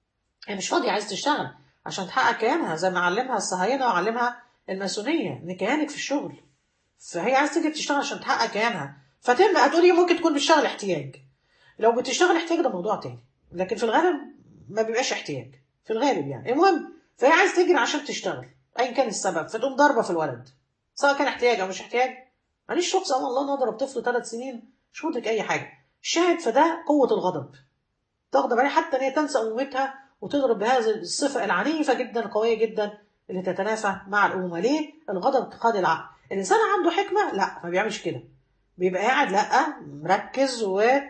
هي مش فاضيه عايز تشتغل عشان تحقق كيانها زي ما علمها الصهاينه وعلمها الماسونيه ان كيانك في الشغل فهي عايز تيجي تشتغل عشان تحقق كيانها فتم هتقولي ممكن تكون بتشتغل احتياج لو بتشتغل احتياج ده موضوع تاني لكن في الغالب ما بيبقاش احتياج في الغالب يعني المهم فهي عايز تجري عشان تشتغل ايا كان السبب فتقوم ضاربه في الولد سواء كان احتياج او مش احتياج ماليش رخصه امام الله نضرب طفل ثلاث سنين مش مدرك اي حاجه الشاهد فده قوه الغضب تغضب عليه حتى ان هي تنسى امومتها وتضرب بهذه الصفه العنيفه جدا القويه جدا اللي تتنافى مع الامومه ليه؟ الغضب قاد العقل الانسان عنده حكمه لا ما بيعملش كده بيبقى قاعد لا مركز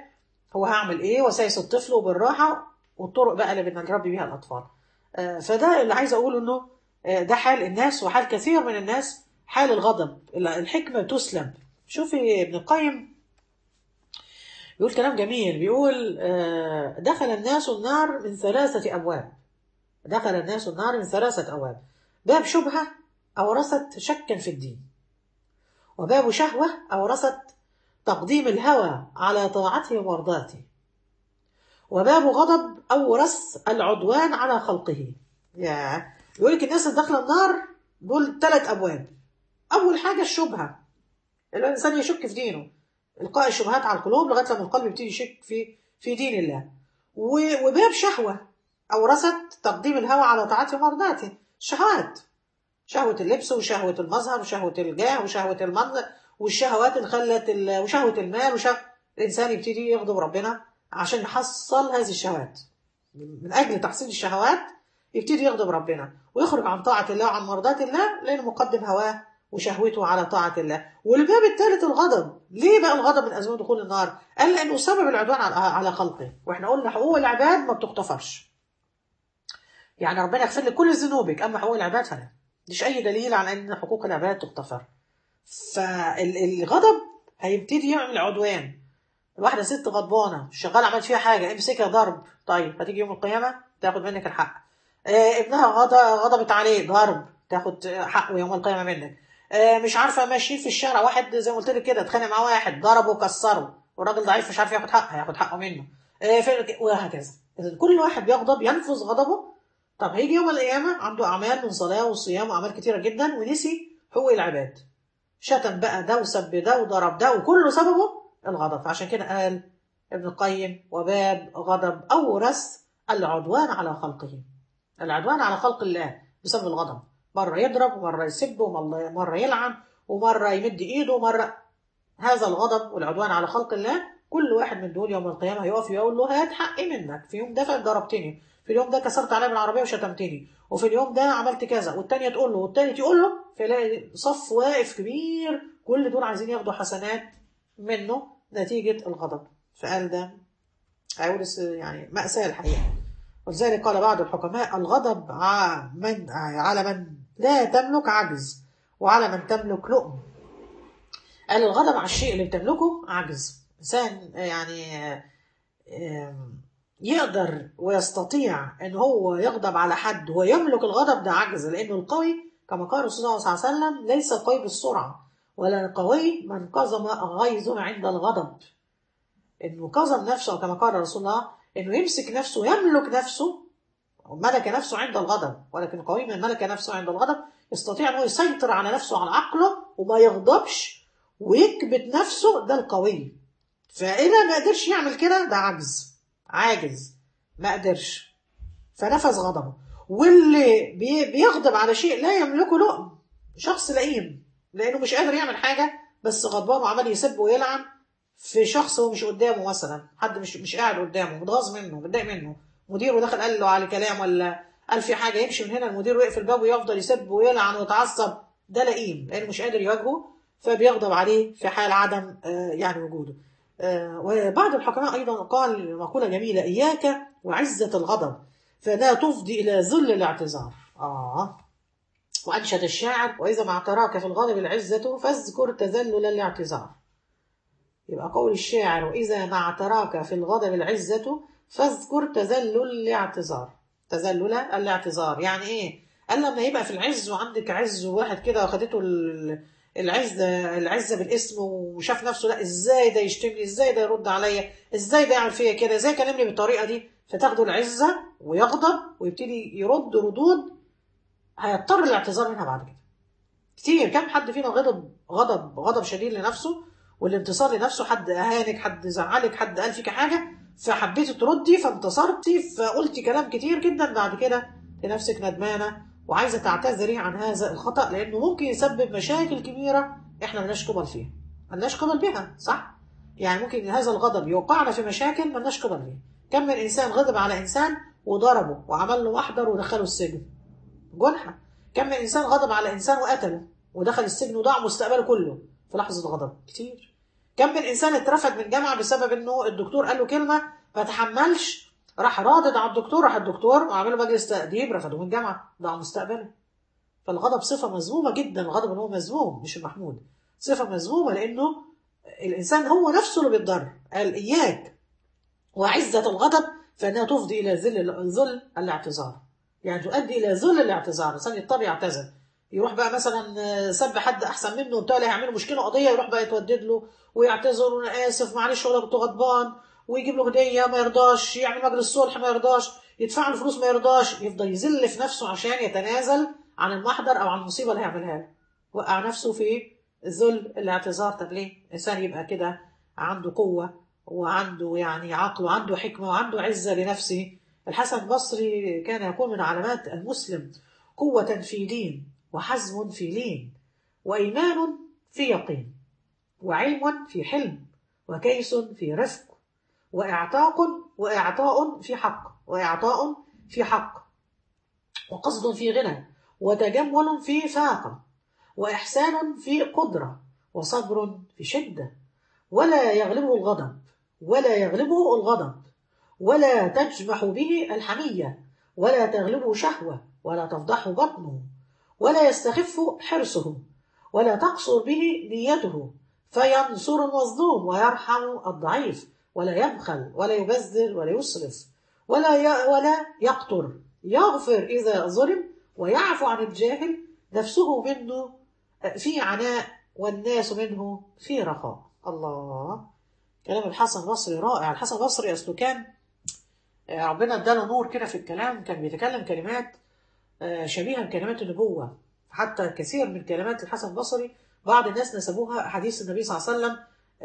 وهو هعمل ايه وسايس الطفل وبالراحه والطرق بقى اللي بنربي بيها الاطفال آه، فده اللي عايز اقوله انه آه، ده حال الناس وحال كثير من الناس حال الغضب الحكمه تسلب شوفي ابن القيم بيقول كلام جميل بيقول آه، دخل الناس النار من ثلاثة أبواب دخل الناس النار من ثلاثة أبواب باب شبهة أورثت شكا في الدين وباب شهوة أورثت تقديم الهوى على طاعته ومرضاته وباب غضب أورث العدوان على خلقه يا يقول لك الناس اللي داخله النار دول ثلاث أبواب أول حاجة الشبهة الإنسان يشك في دينه إلقاء الشبهات على القلوب لغاية لما القلب يبتدي يشك في في دين الله و- وباب شهوة أورثت تقديم الهوى على طاعته ومرضاته شهوات شهوة اللبس وشهوة المظهر وشهوة الجاه وشهوة المنظر والشهوات اللي خلت ال- وشهوة المال وشهوة الإنسان يبتدي يغضب ربنا عشان يحصل هذه الشهوات من أجل تحصيل الشهوات يبتدي يغضب ربنا ويخرج عن طاعة الله وعن مرضاة الله لأنه مقدم هواه وشهوته على طاعة الله والباب الثالث الغضب ليه بقى الغضب من أسباب دخول النار قال لأنه سبب العدوان على على خلقه وإحنا قلنا حقوق العباد ما بتغتفرش يعني ربنا يغفر لك كل ذنوبك أما حقوق العباد فلا مش أي دليل على أن حقوق العباد تغتفر فالغضب هيبتدي يعمل عدوان الواحدة ست غضبانة شغالة عملت فيها حاجة امسكها ضرب طيب هتيجي يوم القيامة تاخد منك الحق آه ابنها غض- غضبت عليه ضرب تاخد حقه يوم القيامة منك آه مش عارفة ماشيين في الشارع واحد زي ما قلت لك كده اتخانق مع واحد ضربه وكسره والراجل ضعيف مش عارف ياخد حقه هياخد حقه منه آه في- وهكذا إذا كل واحد بيغضب ينفذ غضبه طب هيجي يوم القيامة عنده أعمال من صلاة وصيام وأعمال كتيرة جدا ونسي حقوق العباد شتم بقى ده وسب ده وضرب ده وكله سببه الغضب فعشان كده قال ابن القيم وباب غضب أورث العدوان على خلقه العدوان على خلق الله بسبب الغضب مرة يضرب ومرة يسب ومرة يلعن ومرة يمد إيده ومرة هذا الغضب والعدوان على خلق الله كل واحد من دول يوم القيامة هيقف يقول له هات حقي منك في يوم ده ضربتني في اليوم ده كسرت عليا بالعربية وشتمتني وفي اليوم ده عملت كذا والتانية تقول له والتالت يقول له فيلاقي صف واقف كبير كل دول عايزين ياخدوا حسنات منه نتيجة الغضب فقال ده هيورث يعني مأساة الحقيقة ولذلك قال بعض الحكماء الغضب ع- من على من لا تملك عجز وعلى من تملك لؤم قال الغضب على الشيء اللي بتملكه عجز إنسان يعني آم، يقدر ويستطيع ان هو يغضب على حد ويملك الغضب ده عجز لانه القوي كما قال الرسول صلى الله عليه وسلم ليس القوي بالسرعه ولا القوي من كظم غيظه عند الغضب انه كظم نفسه كما قال رسول الله انه يمسك نفسه ويملك نفسه ملك نفسه عند الغضب ولكن قوي من ملك نفسه عند الغضب يستطيع ان هو يسيطر على نفسه على عقله وما يغضبش ويكبت نفسه ده القوي فإذا ما قدرش يعمل كده ده عجز عاجز ما قدرش فنفذ غضبه واللي بي- بيغضب على شيء لا يملكه لؤم شخص لئيم لانه مش قادر يعمل حاجه بس غضبان وعمال يسب ويلعن في شخص هو مش قدامه مثلا حد مش مش قاعد قدامه متغاظ منه متضايق منه مديره دخل قال له على كلام ولا قال في حاجه يمشي من هنا المدير ويقفل الباب ويفضل يسب ويلعن ويتعصب ده لئيم لانه مش قادر يواجهه فبيغضب عليه في حال عدم آه، يعني وجوده آه، وبعض الحكماء ايضا قال مقوله جميله اياك وعزه الغضب فلا تفضي الى ذل الاعتذار اه وأنشد الشاعر وإذا ما اعتراك في الغضب العزة فاذكر تذلل الاعتذار يبقى قول الشاعر وإذا ما اعتراك في الغضب العزة فاذكر تذلل الاعتذار تذلل الاعتذار يعني إيه؟ قال لما يبقى في العز وعندك عز وواحد كده واخدته ال- العزة العزة بالاسم وشاف نفسه لا ازاي ده يشتمني ازاي ده يرد عليا ازاي ده يعمل فيا كده ازاي يكلمني بالطريقة دي فتاخده العزة ويغضب ويبتدي يرد ردود هيضطر الاعتذار منها بعد كده كتير كم حد فينا غضب غضب غضب شديد لنفسه والانتصار لنفسه حد اهانك حد زعلك حد قال فيك حاجه فحبيتي تردي فانتصرتي فقلتي كلام كتير جدا بعد كده لنفسك ندمانه وعايزه تعتذري عن هذا الخطا لانه ممكن يسبب مشاكل كبيره احنا ملناش قبل فيها ملناش قبل بها صح يعني ممكن هذا الغضب يوقعنا في مشاكل ملناش قبل فيها كم من انسان غضب على انسان وضربه وعمل له محضر ودخله السجن جنحة كم من إنسان غضب على إنسان وقتله ودخل السجن وضاع مستقبله كله في لحظة غضب كتير كم من إنسان اترفد من جامعة بسبب إنه الدكتور قال له كلمة ما تحملش راح رادد على الدكتور راح الدكتور وعمل له مجلس تأديب رفضوه من الجامعة ضاع مستقبله فالغضب صفة مذمومة جدا الغضب إن هو مذموم مش المحمود صفة مذمومة لأنه الإنسان هو نفسه اللي بيتضرر قال إياك وعزة الغضب فإنها تفضي إلى ذل ذل الاعتذار يعني تؤدي الى ذل الاعتذار الانسان يضطر يعتذر يروح بقى مثلا سب حد احسن منه وبتاع هيعمل مشكله قضيه يروح بقى يتودد له ويعتذر وانا اسف معلش والله كنت غضبان ويجيب له هديه ما يرضاش يعمل مجلس صلح ما يرضاش يدفع له فلوس ما يرضاش يفضل يذل في نفسه عشان يتنازل عن المحضر او عن المصيبه اللي هيعملها له وقع نفسه في ذل الاعتذار طب ليه؟ الانسان يبقى كده عنده قوه وعنده يعني عقل وعنده حكمه وعنده عزه لنفسه الحسن البصري كان يقول من علامات المسلم قوة في دين وحزم في لين وإيمان في يقين وعلم في حلم وكيس في رفق وإعتاق وإعطاء في حق وإعطاء في حق وقصد في غنى وتجمل في فاقة وإحسان في قدرة وصبر في شدة ولا يغلبه الغضب ولا يغلبه الغضب ولا تجمح به الحمية ولا تغلبه شهوة ولا تفضحه بطنه ولا يستخف حرصه ولا تقصر به نيته فينصر المظلوم ويرحم الضعيف ولا يبخل ولا يبذر ولا يسرف ولا ي... ولا يقتر يغفر إذا ظلم ويعفو عن الجاهل نفسه منه في عناء والناس منه في رخاء الله كلام الحسن البصري رائع الحسن البصري أصله كان ربنا اداله نور كده في الكلام كان بيتكلم كلمات شبيهة بكلمات النبوة حتى كثير من كلمات الحسن البصري بعض الناس نسبوها حديث النبي صلى الله عليه وسلم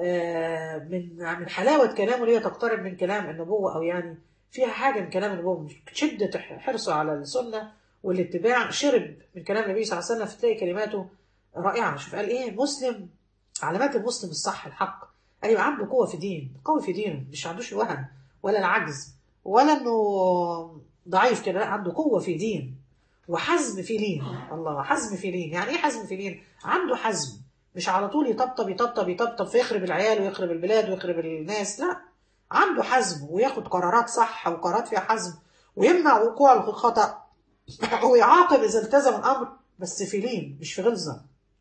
من من حلاوة كلامه اللي هي تقترب من كلام النبوة أو يعني فيها حاجة من كلام النبوة من شدة حرصه على السنة والاتباع شرب من كلام النبي صلى الله عليه وسلم فتلاقي كلماته رائعة شوف قال إيه مسلم علامات المسلم الصح الحق قال يبقى عنده قوة في دين قوي في دينه مش عندوش الوهن ولا العجز ولا انه ضعيف كده لا عنده قوه في دين وحزم في لين الله حزم في لين يعني ايه حزم في لين عنده حزم مش على طول يطبطب يطبطب يطبطب فيخرب العيال ويخرب البلاد ويخرب الناس لا عنده حزم وياخد قرارات صح وقرارات فيها حزم ويمنع وقوع الخطا ويعاقب اذا التزم الامر بس في لين مش في غلظه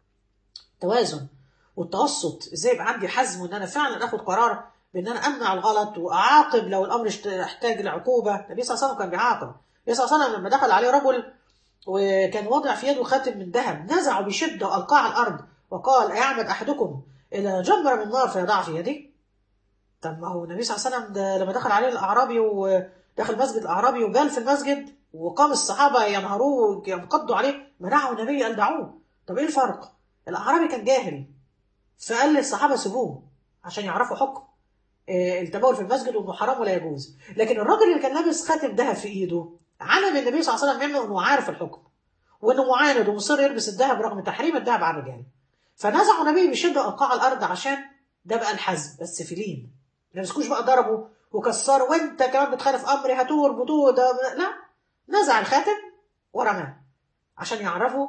توازن والتوسط ازاي يبقى عندي حزم وان انا فعلا اخد قرار بان انا امنع الغلط واعاقب لو الامر احتاج لعقوبه النبي صلى الله عليه وسلم كان بيعاقب النبي صلى الله عليه وسلم لما دخل عليه رجل وكان وضع في يده خاتم من ذهب نزعه بشده والقاه على الارض وقال ايعمد احدكم الى جمره من نار فيضع في يده طب ما هو النبي صلى الله عليه وسلم ده لما دخل عليه الاعرابي ودخل مسجد الاعرابي وجال في المسجد وقام الصحابه ينهروه ينقضوا عليه منعوا النبي قال دعوه طب ايه الفرق؟ الاعرابي كان جاهل فقال للصحابه سيبوه عشان يعرفوا حكم آه، التبول في المسجد وانه حرام ولا يجوز لكن الراجل اللي كان لابس خاتم ذهب في ايده علم النبي صلى الله عليه وسلم منه انه عارف الحكم وانه معاند ومصر يلبس الذهب رغم تحريم الذهب على الرجال فنزعوا النبي بشده وقع الارض عشان ده بقى الحزم بس في لين ما مسكوش بقى ضربوا وكسروا وانت كمان بتخالف امري هتور بطول ده لا نزع الخاتم ورماه عشان يعرفوا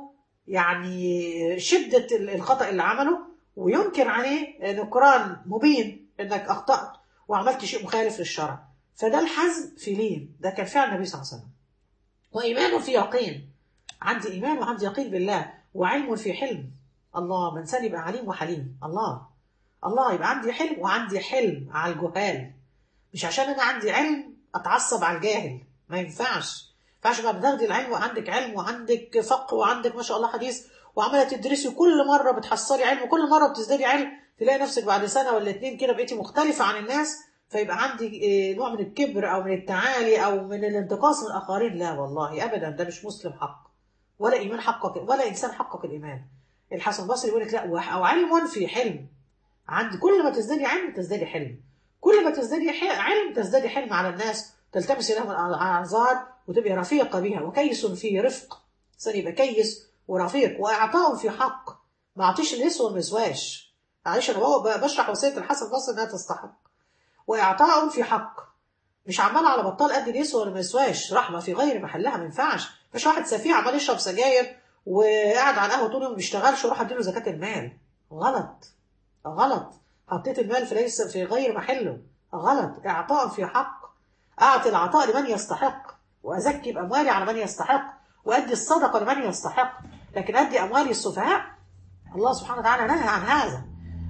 يعني شدة الخطأ اللي عمله وينكر عليه نكران مبين انك اخطأت وعملت شيء مخالف للشرع فده الحزم في لين ده كان فعل النبي صلى الله عليه وسلم وإيمانه في يقين عندي إيمان وعندي يقين بالله وعلم في حلم الله من سال يبقى عليم وحليم الله الله يبقى عندي حلم وعندي حلم على الجهال مش عشان انا عندي علم اتعصب على الجاهل ما ينفعش ما ينفعش بقى بتاخدي العلم وعندك علم وعندك فقه وعندك ما شاء الله حديث وعماله تدرسي كل مره بتحصلي علم وكل مره بتزدادي علم تلاقي نفسك بعد سنه ولا اتنين كده بقيتي مختلفه عن الناس فيبقى عندي إيه، نوع من الكبر او من التعالي او من الانتقاص من الاخرين لا والله ابدا ده مش مسلم حق ولا ايمان حقق ولا انسان حقق الايمان الحسن البصري يقول لك لا وح- او علم في حلم عند كل ما تزدادي علم تزدادي حلم كل ما تزدادي ح- علم تزدادي حلم على الناس تلتمسي لهم الاعذار وتبقي رفيقه بها وكيس في رفق انسان يبقى كيس ورفيق واعطاء في حق ما اعطيش الاسم والمسواش معلش انا بقى- بشرح وصيه الحسن البصري انها تستحق واعطاء في حق مش عمال على بطال قد اليسوى ولا ما يسواش رحمه في غير محلها ما ينفعش مش واحد سفيه عمال يشرب سجاير وقاعد على القهوه طول اليوم ما بيشتغلش وراح اديله زكاه المال غلط غلط حطيت المال في ليس في غير محله غلط اعطاء في حق اعطي العطاء لمن يستحق وازكي باموالي على من يستحق وادي الصدقه لمن يستحق لكن ادي اموالي السفهاء الله سبحانه وتعالى نهى عن هذا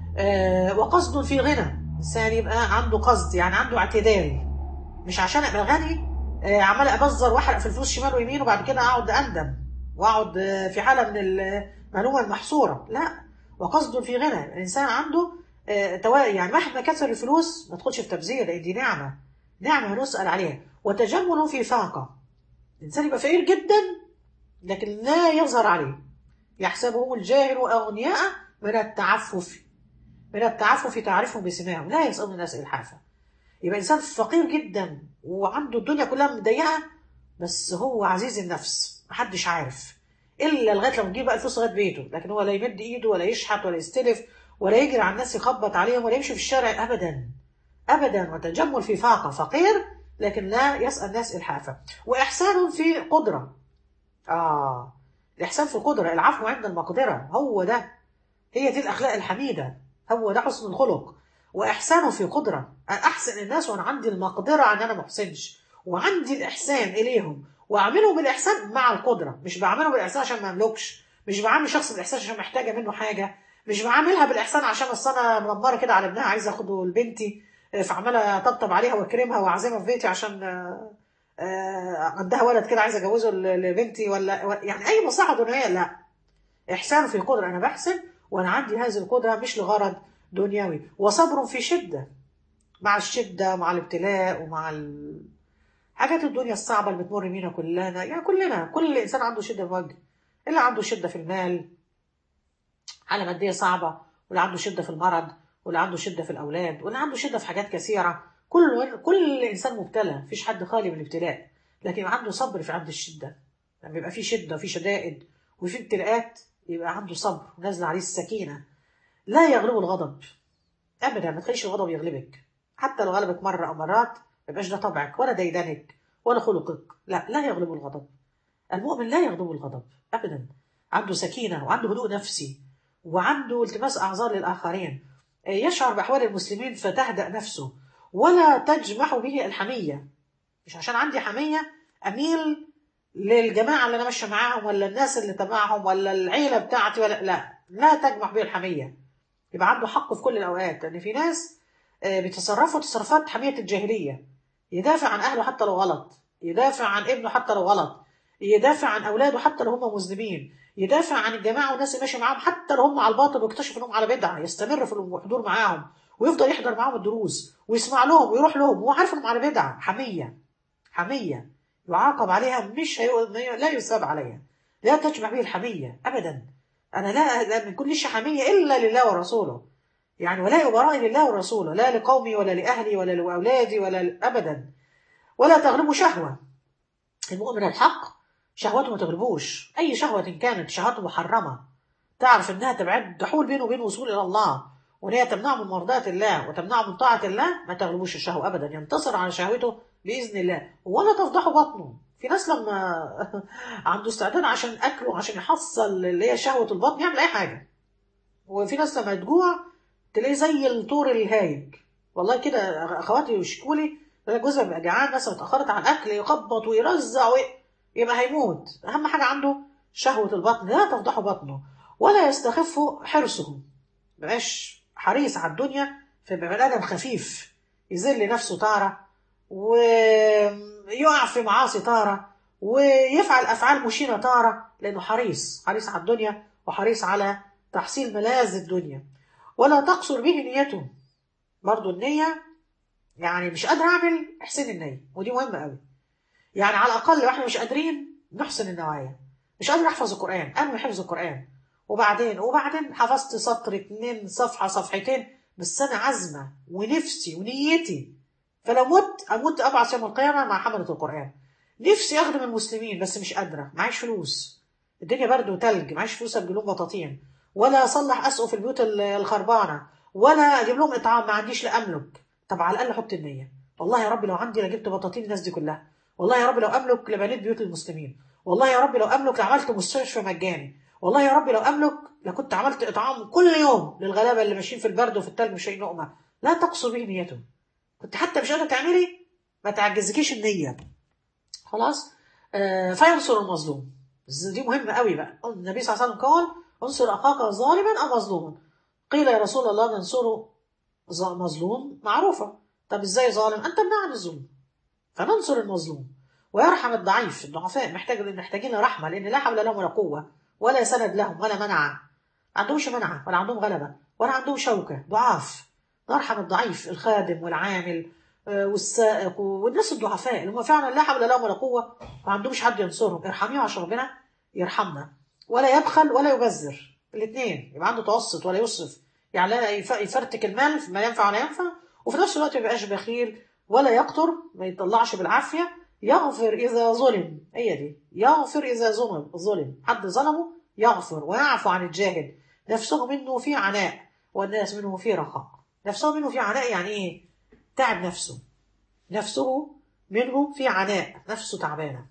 آه وقصد في غنى الانسان يبقى عنده قصد يعني عنده اعتدال مش عشان ابقى غني آه، عمال ابذر واحرق في الفلوس شمال ويمين وبعد كده اقعد اندم واقعد آه، في حاله من المعلومه المحصوره لا وقصد في غنى الانسان عنده آه، توا- يعني مهما كثر الفلوس ما تدخلش في تبذير لان دي نعمه نعمه هنسال عليها وتجمل في فاقه الانسان يبقى فقير جدا لكن لا يظهر عليه يحسبهم الجاهل اغنياء من التعفف من التعفف تعرفهم بسماهم لا يسألون الناس إلحافا يبقى إنسان فقير جدا وعنده الدنيا كلها مضيقة بس هو عزيز النفس محدش عارف إلا لغاية لما تجيب بقى الفلوس لغاية بيته لكن هو لا يمد إيده ولا يشحت ولا يستلف ولا يجري على الناس يخبط عليهم ولا يمشي في الشارع أبدا أبدا وتجمل في فاقة فقير لكن لا يسأل الناس إلحافا وإحسان في قدرة آه الإحسان في القدرة العفو عند المقدرة هو ده هي دي الأخلاق الحميدة هو ده حسن الخلق وإحسانه في قدرة أن أحسن الناس وأنا عندي المقدرة أن أنا محسنش وعندي الإحسان إليهم وأعمله بالإحسان مع القدرة مش بعمله بالإحسان عشان ما أملكش مش بعامل شخص بالإحسان عشان محتاجة منه حاجة مش بعاملها بالإحسان عشان أصل أنا منمرة كده على ابنها عايزة أخده لبنتي فعمالة أطبطب عليها وأكرمها وأعزمها في بيتي عشان آه، آه، عندها ولد كده عايزة أجوزه ل- لبنتي ولا يعني أي مصلحة دنيوية لا إحسان في قدرة أنا بحسن وأنا عندي هذه القدرة مش لغرض دنيوي وصبر في شدة مع الشدة مع الابتلاء ومع ال... حاجات الدنيا الصعبة اللي بتمر بينا كلنا يعني كلنا كل إنسان عنده شدة في وجه اللي عنده شدة في المال حالة مادية صعبة واللي عنده شدة في المرض واللي عنده شدة في الأولاد واللي عنده شدة في حاجات كثيرة كل كل إنسان مبتلى مفيش حد خالي من الابتلاء لكن عنده صبر في عند الشدة لما يبقى في شدة وفي شدائد وفي ابتلاءات يبقى عنده صبر ونازل عليه السكينة لا يغلبه الغضب ابدا ما تخليش الغضب يغلبك حتى لو غلبك مره او مرات ما يبقاش ده طبعك ولا ديدنك ولا خلقك لا لا يغلبه الغضب المؤمن لا يغلبه الغضب ابدا عنده سكينه وعنده هدوء نفسي وعنده التماس اعذار للاخرين يشعر باحوال المسلمين فتهدا نفسه ولا تجمح به الحميه مش عشان عندي حميه اميل للجماعه اللي انا ماشيه معاهم ولا الناس اللي تبعهم ولا العيله بتاعتي ولا لا لا تجمح به الحميه يبقى عنده حق في كل الاوقات لان في ناس آه، بيتصرفوا تصرفات حميه الجاهليه يدافع عن اهله حتى لو غلط يدافع عن ابنه حتى لو غلط يدافع عن اولاده حتى لو هم مذنبين يدافع عن الجماعه والناس اللي ماشي معاهم حتى لو هم على الباطل ويكتشف انهم على بدعه يستمر في الحضور معاهم ويفضل يحضر معاهم الدروس ويسمع لهم ويروح لهم وهو عارف انهم على بدعه حميه حميه يعاقب عليها مش هي... لا يثاب عليها لا تجمع به الحمية أبدا أنا لا, لا من كل شيء حمية إلا لله ورسوله يعني ولا براء لله ورسوله لا لقومي ولا لأهلي ولا لأولادي ولا ل... أبدا ولا تغلب شهوة المؤمن الحق شهوته ما تغلبوش أي شهوة كانت شهوته محرمة تعرف إنها تبعد تحول بينه وبين وصول إلى الله وإن هي تمنعه من مرضاة الله وتمنعه من طاعة الله ما تغلبوش الشهوة أبدا ينتصر على شهوته بإذن الله ولا تفضحه بطنه في ناس لما عنده استعداد عشان أكله عشان يحصل اللي هي شهوة البطن يعمل أي حاجة وفي ناس لما تجوع تلاقيه زي الطور الهايج والله كده أخواتي يشكوا لي جوزها بيبقى جعان مثلا اتأخرت عن الأكل يخبط ويرزع يبقى هيموت أهم حاجة عنده شهوة البطن لا تفضحه بطنه ولا يستخف حرصه مبقاش حريص على الدنيا فيبقى بني آدم خفيف يذل نفسه تارة ويقع في معاصي تارة ويفعل أفعال مشينة تارة لأنه حريص حريص على الدنيا وحريص على تحصيل ملاذ الدنيا ولا تقصر به نيته برضو النية يعني مش قادر أعمل احسن النية ودي مهمة قوي يعني على الأقل لو احنا مش قادرين نحسن النوايا مش قادر أحفظ القرآن أنا حفظ القرآن وبعدين وبعدين حفظت سطر اتنين صفحة صفحتين بس أنا عزمة ونفسي ونيتي فلو مت أموت أبعث يوم القيامة مع حملة القرآن نفسي أخدم المسلمين بس مش قادرة معيش فلوس الدنيا برد وتلج معيش فلوس أجيب لهم بطاطين ولا أصلح أسقف البيوت الخربانة ولا أجيب لهم إطعام ما عنديش لا أملك طب على الأقل حط النية والله يا رب لو عندي لجبت بطاطين الناس دي كلها والله يا رب لو أملك لبنيت بيوت المسلمين والله يا رب لو أملك لعملت مستشفى مجاني والله يا رب لو أملك لكنت عملت إطعام كل يوم للغلابة اللي ماشيين في البرد وفي التلج مش لاقيين لقمة لا تقصر به نيته كنت حتى مش قادرة تعملي ما تعجزكيش النية خلاص آه فينصر المظلوم دي مهمة قوي بقى النبي صلى الله عليه وسلم قال انصر أخاك ظالما أو مظلوما قيل يا رسول الله ننصره مظلوم معروفة طب ازاي ظالم أنت تمنع عن الظلم فننصر المظلوم ويرحم الضعيف الضعفاء محتاج محتاجين رحمة لأن لا حول لهم ولا قوة ولا سند لهم ولا منع ما عندهمش منعة ولا عندهم غلبة ولا عندهم شوكة ضعاف نرحم الضعيف الخادم والعامل والسائق والناس الضعفاء اللي هم فعلا لا حول لهم ولا قوة ما عندهمش حد ينصرهم ارحميه عشان ربنا يرحمنا ولا يبخل ولا يبذر الاثنين يبقى عنده توسط ولا يصرف يعني لا يفرتك المال ما ينفع ولا ينفع وفي نفس الوقت ما يبقاش بخيل ولا يقتر ما يطلعش بالعافية يغفر إذا ظلم هي دي يغفر إذا ظلم ظلم حد ظلمه يغفر ويعفو عن الجاهل نفسه منه في عناء والناس منه في رخاء نفسه منه في عناء يعني إيه تعب نفسه نفسه منه في عناء نفسه تعبانة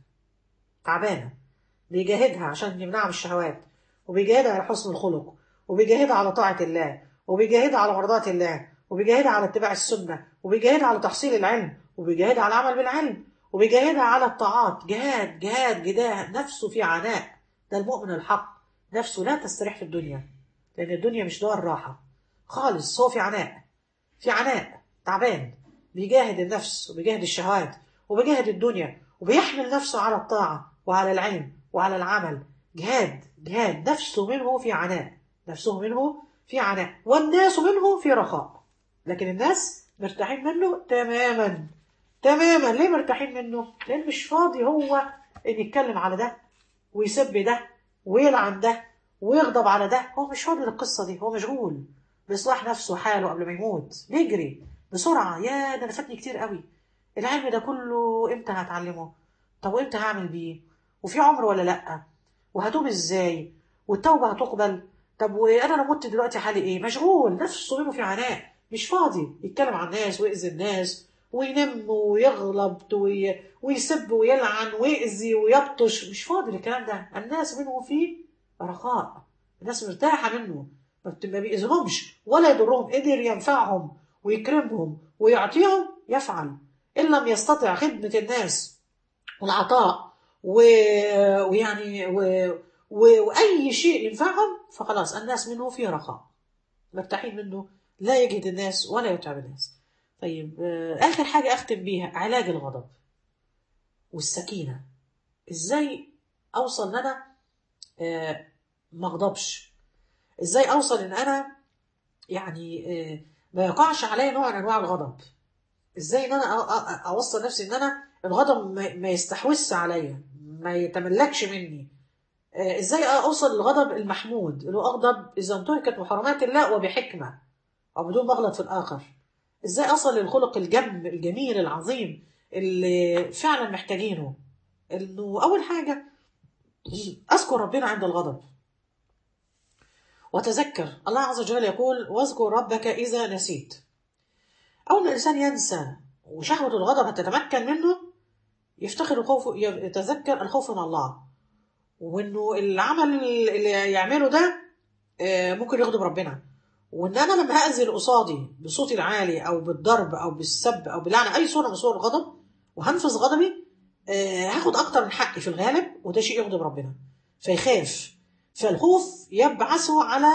تعبانة بيجاهدها عشان يمنعها من الشهوات وبيجاهدها على حسن الخلق وبيجاهدها على طاعة الله وبيجاهدها على مرضاة الله وبيجاهدها على اتباع السنة وبيجاهدها على تحصيل العلم وبيجاهدها على العمل بالعلم وبيجاهدها على الطاعات جهاد جهاد جداه نفسه في عناء ده المؤمن الحق نفسه لا تستريح في الدنيا لأن الدنيا مش دار راحة خالص هو في عناء في عناء تعبان بيجاهد النفس وبيجاهد الشهوات وبيجاهد الدنيا وبيحمل نفسه على الطاعة وعلى العلم وعلى العمل جهاد جهاد نفسه منه في عناء نفسه منه في عناء والناس منه في رخاء لكن الناس مرتاحين منه تماما تماما ليه مرتاحين منه لان مش فاضي هو ان يتكلم على ده ويسب ده ويلعن ده ويغضب على ده هو مش فاضي للقصه دي هو مشغول باصلاح نفسه حاله قبل ما يموت بيجري بسرعه يا ده انا فاتني كتير قوي العلم ده كله امتى هتعلمه طب وامتى هعمل بيه وفي عمر ولا لا وهتوب ازاي والتوبه هتقبل طب وانا لو مت دلوقتي حالي ايه مشغول نفسه منه في عناء مش فاضي يتكلم عن الناس ويأذي الناس وينم ويغلب وي... ويسب ويلعن ويأذي ويبطش مش فاضي للكلام ده الناس منه في رخاء الناس مرتاحة منه ما بيأذيهمش ولا يضرهم قدر ينفعهم ويكرمهم ويعطيهم يفعل إن لم يستطع خدمة الناس والعطاء و... ويعني و... و... وأي شيء ينفعهم فخلاص الناس منه في رخاء مرتاحين منه لا يجهد الناس ولا يتعب الناس طيب آخر حاجة أختم بيها علاج الغضب والسكينة إزاي أوصل إن أنا ما أغضبش إزاي أوصل إن أنا يعني ما يقعش عليا نوع من أنواع الغضب إزاي إن أنا أوصل نفسي إن أنا الغضب ما ما يستحوذش عليا ما يتملكش مني آه، ازاي اوصل للغضب المحمود اللي هو اغضب اذا انتهكت محرمات الله وبحكمه او بدون مغلط في الاخر ازاي اصل للخلق الجم الجميل العظيم اللي فعلا محتاجينه انه اول حاجه اذكر ربنا عند الغضب وتذكر الله عز وجل يقول واذكر ربك اذا نسيت اول ما الانسان ينسى وشهوه الغضب هتتمكن منه يفتخر الخوف يتذكر الخوف من الله وانه العمل اللي يعمله ده آه، ممكن يغضب ربنا وان انا لما هاذي اللي قصادي بصوتي العالي او بالضرب او بالسب او باللعنه اي صوره من صور الغضب وهنفذ غضبي آه، هاخد اكتر من حقي في الغالب وده شيء يغضب ربنا فيخاف فالخوف يبعثه على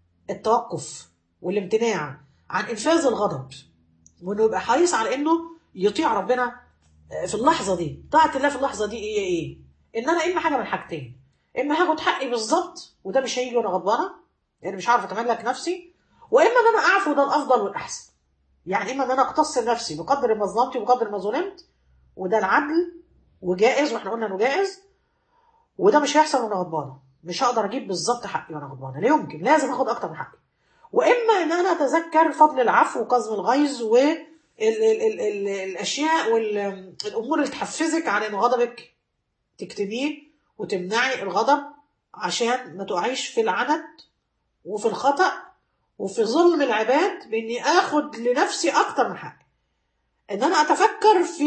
التوقف والامتناع عن انفاذ الغضب وانه يبقى حريص على انه يطيع ربنا آه، في اللحظه دي طاعه الله في اللحظه دي ايه ايه ان انا اما حاجه من حاجتين اما هاخد حقي بالظبط وده مش هيجي وانا غضبانه يعني مش عارفه اتملك نفسي واما ان انا اعفو ده الافضل والاحسن يعني اما ان انا اقتص نفسي بقدر ما ظلمتي وبقدر ما ظلمت وده العدل وجائز واحنا قلنا انه جائز وده مش هيحصل وانا غضبانه مش هقدر اجيب بالظبط حقي وانا غضبانه لا يمكن لازم اخد اكتر من حقي واما ان انا اتذكر فضل العفو وقزم الغيظ و ال ال ال ال الاشياء والامور اللي تحفزك على ان غضبك تكتميه وتمنعي الغضب عشان ما تقعيش في العنت وفي الخطأ وفي ظلم العباد باني اخد لنفسي اكتر من حقي ان انا اتفكر في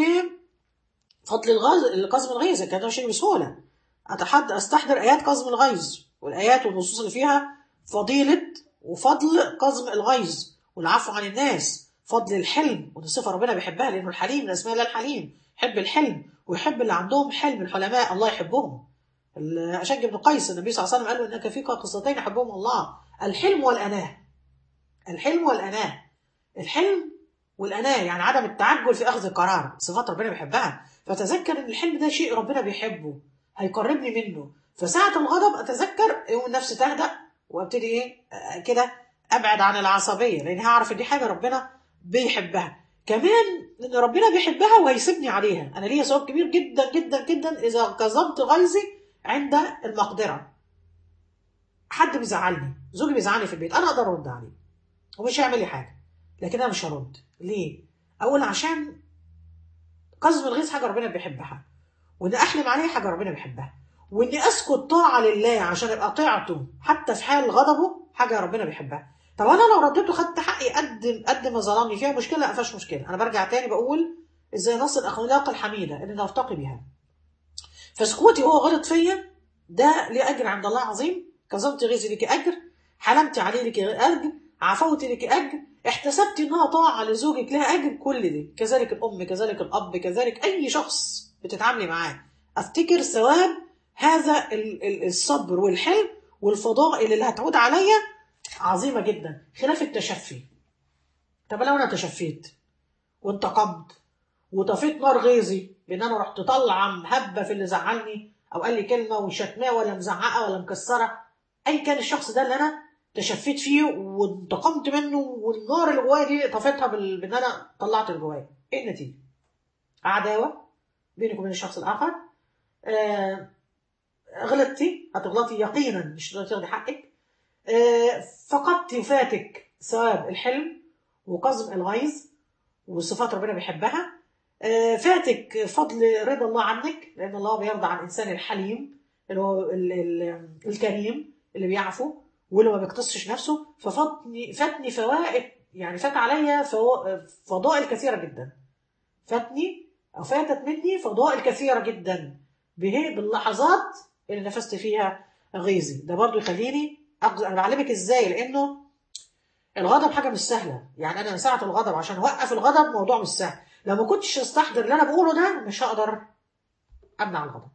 فضل الغاز قزم الغيظ كان ده شيء بسهوله اتحد استحضر ايات قزم الغيظ والايات والنصوص اللي فيها فضيله وفضل قزم الغيظ والعفو عن الناس فضل الحلم ودي صفه ربنا بيحبها لانه الحليم من اسماء الله الحليم يحب الحلم ويحب اللي عندهم حلم الحلماء الله يحبهم أشج بن قيس النبي صلى الله عليه وسلم قال له انك فيك قصتين يحبهم الله الحلم والاناه الحلم والاناه الحلم والاناه يعني عدم التعجل في اخذ القرار صفات ربنا بيحبها فتذكر ان الحلم ده شيء ربنا بيحبه هيقربني منه فساعة الغضب اتذكر يوم النفس تهدأ وابتدي ايه آه، كده ابعد عن العصبيه لان هعرف ان دي حاجه ربنا بيحبها كمان ان ربنا بيحبها وهيسيبني عليها انا ليا ثواب كبير جدا جدا جدا اذا كظمت غيظي عند المقدره حد بيزعلني زوجي بيزعلني في البيت انا اقدر ارد عليه ومش هيعمل لي حاجه لكن انا مش هرد ليه اول عشان قذف الغيظ حاجه ربنا بيحبها وان احلم عليه حاجه ربنا بيحبها واني اسكت طاعه لله عشان ابقى طاعته حتى في حال غضبه حاجه ربنا بيحبها طب انا لو رديته خدت حقي قد قد ما ظلمني فيها مشكله لا فيهاش مشكله انا برجع تاني بقول ازاي نصل الاخلاق الحميده اللي نرتقي بها فسكوتي هو غلط فيا ده ليه اجر عند الله عظيم كظمت غيظي لك اجر حلمت عليه لك اجر عفوت لك اجر احتسبت انها طاعه لزوجك لها اجر كل دي كذلك الام كذلك الاب كذلك اي شخص بتتعاملي معاه افتكر ثواب هذا ال- ال- الصبر والحلم والفضائل اللي هتعود عليا عظيمه جدا خلاف التشفي طب لو انا تشفيت وانتقمت وطفيت نار غيظي بان انا رحت طالعه مهبه في اللي زعلني او قال لي كلمه وشتماه ولا مزعقه ولا مكسره اي كان الشخص ده اللي انا تشفيت فيه وانتقمت منه والنار اللي جوايا دي طفيتها بال- بان انا طلعت اللي جوايا ايه النتيجه؟ عداوه بينك وبين الشخص الاخر آه غلطتي هتغلطي يقينا مش هتقدري تاخدي حقك آه فقدت فاتك ثواب الحلم وقزم الغيظ وصفات ربنا بيحبها آه فاتك فضل رضا الله عنك لان الله بيرضى عن الانسان الحليم اللي هو ال ال الكريم اللي بيعفو واللي ما بيقتصش نفسه ففاتني فاتني فوائد يعني فات عليا فوا- فضائل كثيره جدا فاتني او فاتت مني فضائل كثيره جدا به باللحظات اللي نفست فيها غيظي ده برضو يخليني أقز... انا بعلمك ازاي لانه الغضب حاجه مش سهله يعني انا من ساعه الغضب عشان اوقف الغضب موضوع مش سهل لو ما كنتش استحضر اللي انا بقوله ده مش هقدر امنع الغضب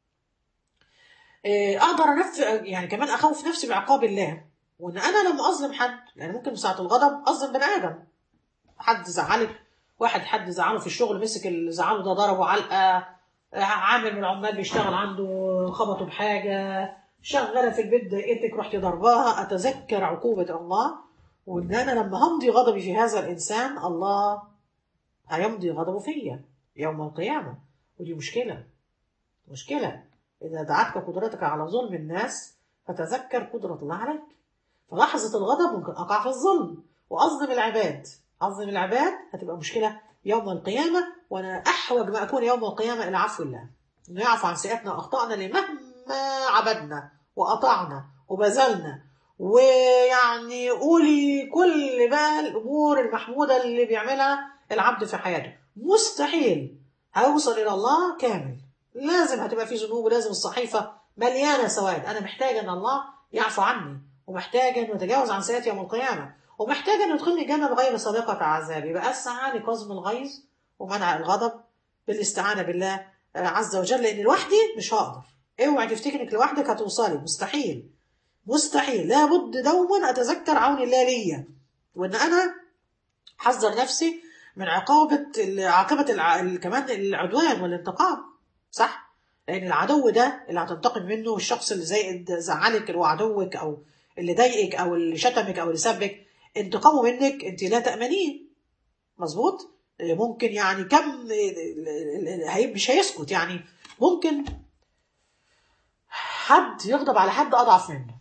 إيه، اقدر انف يعني كمان اخوف نفسي بعقاب الله وان انا لما اظلم حد يعني ممكن ساعه الغضب اظلم بني ادم حد زعلك واحد حد زعله في الشغل مسك اللي زعله ده ضربه علقه عامل من العمال بيشتغل عنده خبطه بحاجه شغاله في البيت ضايقتك رحت ضرباها اتذكر عقوبه الله وان انا لما همضي غضبي في هذا الانسان الله هيمضي غضبه فيا يوم القيامه ودي مشكله مشكله اذا دعتك قدرتك على ظلم الناس فتذكر قدره الله عليك فلحظه الغضب ممكن اقع في الظلم واظلم العباد اظلم العباد هتبقى مشكله يوم القيامه وانا احوج ما اكون يوم القيامه الى عفو الله انه يعفو عن سيئاتنا واخطائنا لمهما عبدنا واطعنا وبذلنا ويعني قولي كل بقى الامور المحموده اللي بيعملها العبد في حياته مستحيل هيوصل الى الله كامل لازم هتبقى في ذنوب ولازم الصحيفه مليانه سواد انا محتاج ان الله يعفو عني ومحتاج انه يتجاوز عن سيئاتي يوم القيامه ومحتاج انه يدخلني الجنه بغير سابقه عذاب يبقى اسعى لكظم الغيظ ومنع الغضب بالاستعانه بالله عز وجل لان لوحدي مش هقدر اوعي تفتكري انك لوحدك هتوصلي مستحيل مستحيل لابد دوما اتذكر عون الله ليا وان انا حذر نفسي من عقابه عاقبه الع... كمان العدوان والانتقام صح لان العدو ده اللي هتنتقم منه الشخص اللي زي زعلك اللي هو عدوك او اللي ضايقك او اللي شتمك او اللي سبك انتقامه منك انت لا تامنيه مظبوط ممكن يعني كم مش هيسكت يعني ممكن حد يغضب على حد اضعف منه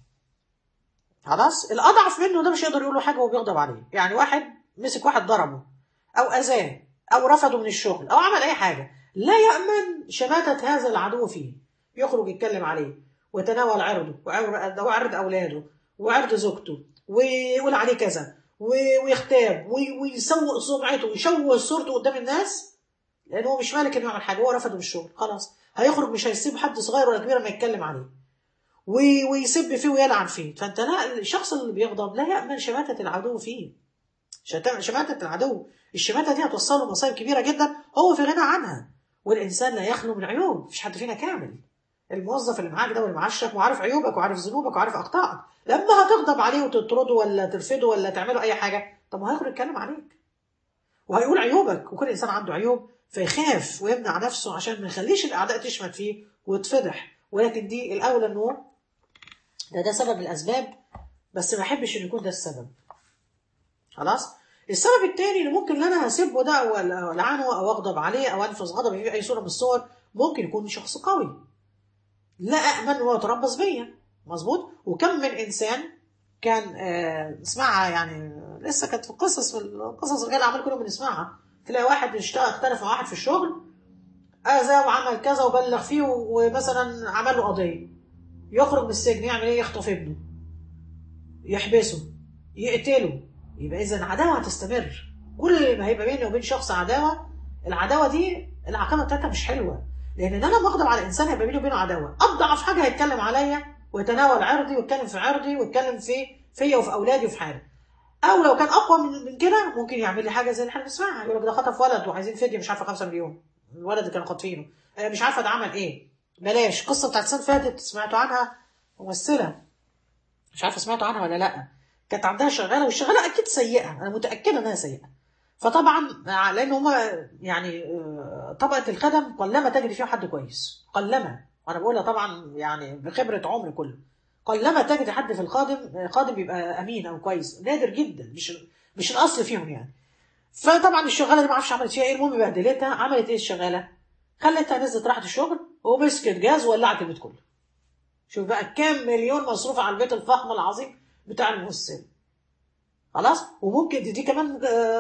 خلاص الاضعف منه ده مش يقدر يقول له حاجه وهو بيغضب عليه يعني واحد مسك واحد ضربه او اذاه او رفضه من الشغل او عمل اي حاجه لا يامن شماته هذا العدو فيه يخرج يتكلم عليه ويتناول عرضه وعرض اولاده وعرض زوجته ويقول عليه كذا ويغتاب ويسوق سمعته ويشوه صورته قدام الناس لان هو مش مالك انه يعمل حاجه هو رفضه من الشغل خلاص هيخرج مش هيسيب حد صغير ولا كبير ما يتكلم عليه ويسب فيه ويلعن فيه فانت لا الشخص اللي بيغضب لا يامن شماته العدو فيه شماته العدو الشماته دي هتوصله مصايب كبيره جدا هو في غنى عنها والانسان لا يخلو من عيوب مفيش حد فينا كامل الموظف اللي معاك ده واللي معاشرك وعارف عيوبك وعارف ذنوبك وعارف اخطائك لما هتغضب عليه وتطرده ولا ترفضه ولا تعمله اي حاجه طب ما هيخرج يتكلم عليك وهيقول عيوبك وكل انسان عنده عيوب فيخاف ويمنع نفسه عشان ما يخليش الاعداء تشمت فيه ويتفضح ولكن دي الاولى انه ده ده سبب من الاسباب بس ما احبش ان يكون ده السبب خلاص السبب الثاني اللي ممكن ان انا هسيبه ده او العنه او اغضب عليه او انفذ غضبي في اي صوره من الصور ممكن يكون شخص قوي لا امن هو يتربص بيا مظبوط وكم من انسان كان آه اسمعها يعني لسه كانت في القصص في القصص الرجال الاعمال كلهم بنسمعها تلاقي واحد اشتغل اختلف مع واحد في الشغل اذى وعمل كذا وبلغ فيه ومثلا عمل له قضيه يخرج من السجن يعمل ايه يخطف ابنه يحبسه يقتله يبقى اذا العداوه هتستمر كل ما هيبقى بيني وبين شخص عداوه العداوه دي العقبه بتاعتها مش حلوه لان انا لما اغضب على انسان هيبقى بيني وبينه عداوه اضعف حاجه هيتكلم عليا ويتناول عرضي ويتكلم في عرضي ويتكلم في فيا وفي اولادي وفي حالي او لو كان اقوى من, من كده ممكن يعمل لي حاجه زي اللي احنا بنسمعها يقول لك ده خطف ولد وعايزين فديه مش عارفه 5 مليون الولد اللي كانوا خاطفينه مش عارفه ده عمل ايه بلاش قصه بتاعت السنه فاتت سمعتوا عنها ممثله مش عارفه سمعتوا عنها ولا لا كانت عندها شغاله والشغاله اكيد سيئه انا متاكده انها سيئه فطبعا لان هم يعني طبقه الخدم قلما تجد فيها حد كويس قلما وانا بقولها طبعا يعني بخبره عمري كله قلما تجد حد في الخادم خادم بيبقى امين او كويس نادر جدا مش مش الاصل فيهم يعني فطبعا الشغاله دي ما اعرفش عملت فيها ايه المهم بهدلتها عملت ايه الشغاله خلتها نزلت راحت الشغل ومسكت جاز وولعت البيت كله شوف بقى كام مليون مصروف على البيت الفخم العظيم بتاع الممثل خلاص وممكن دي, دي كمان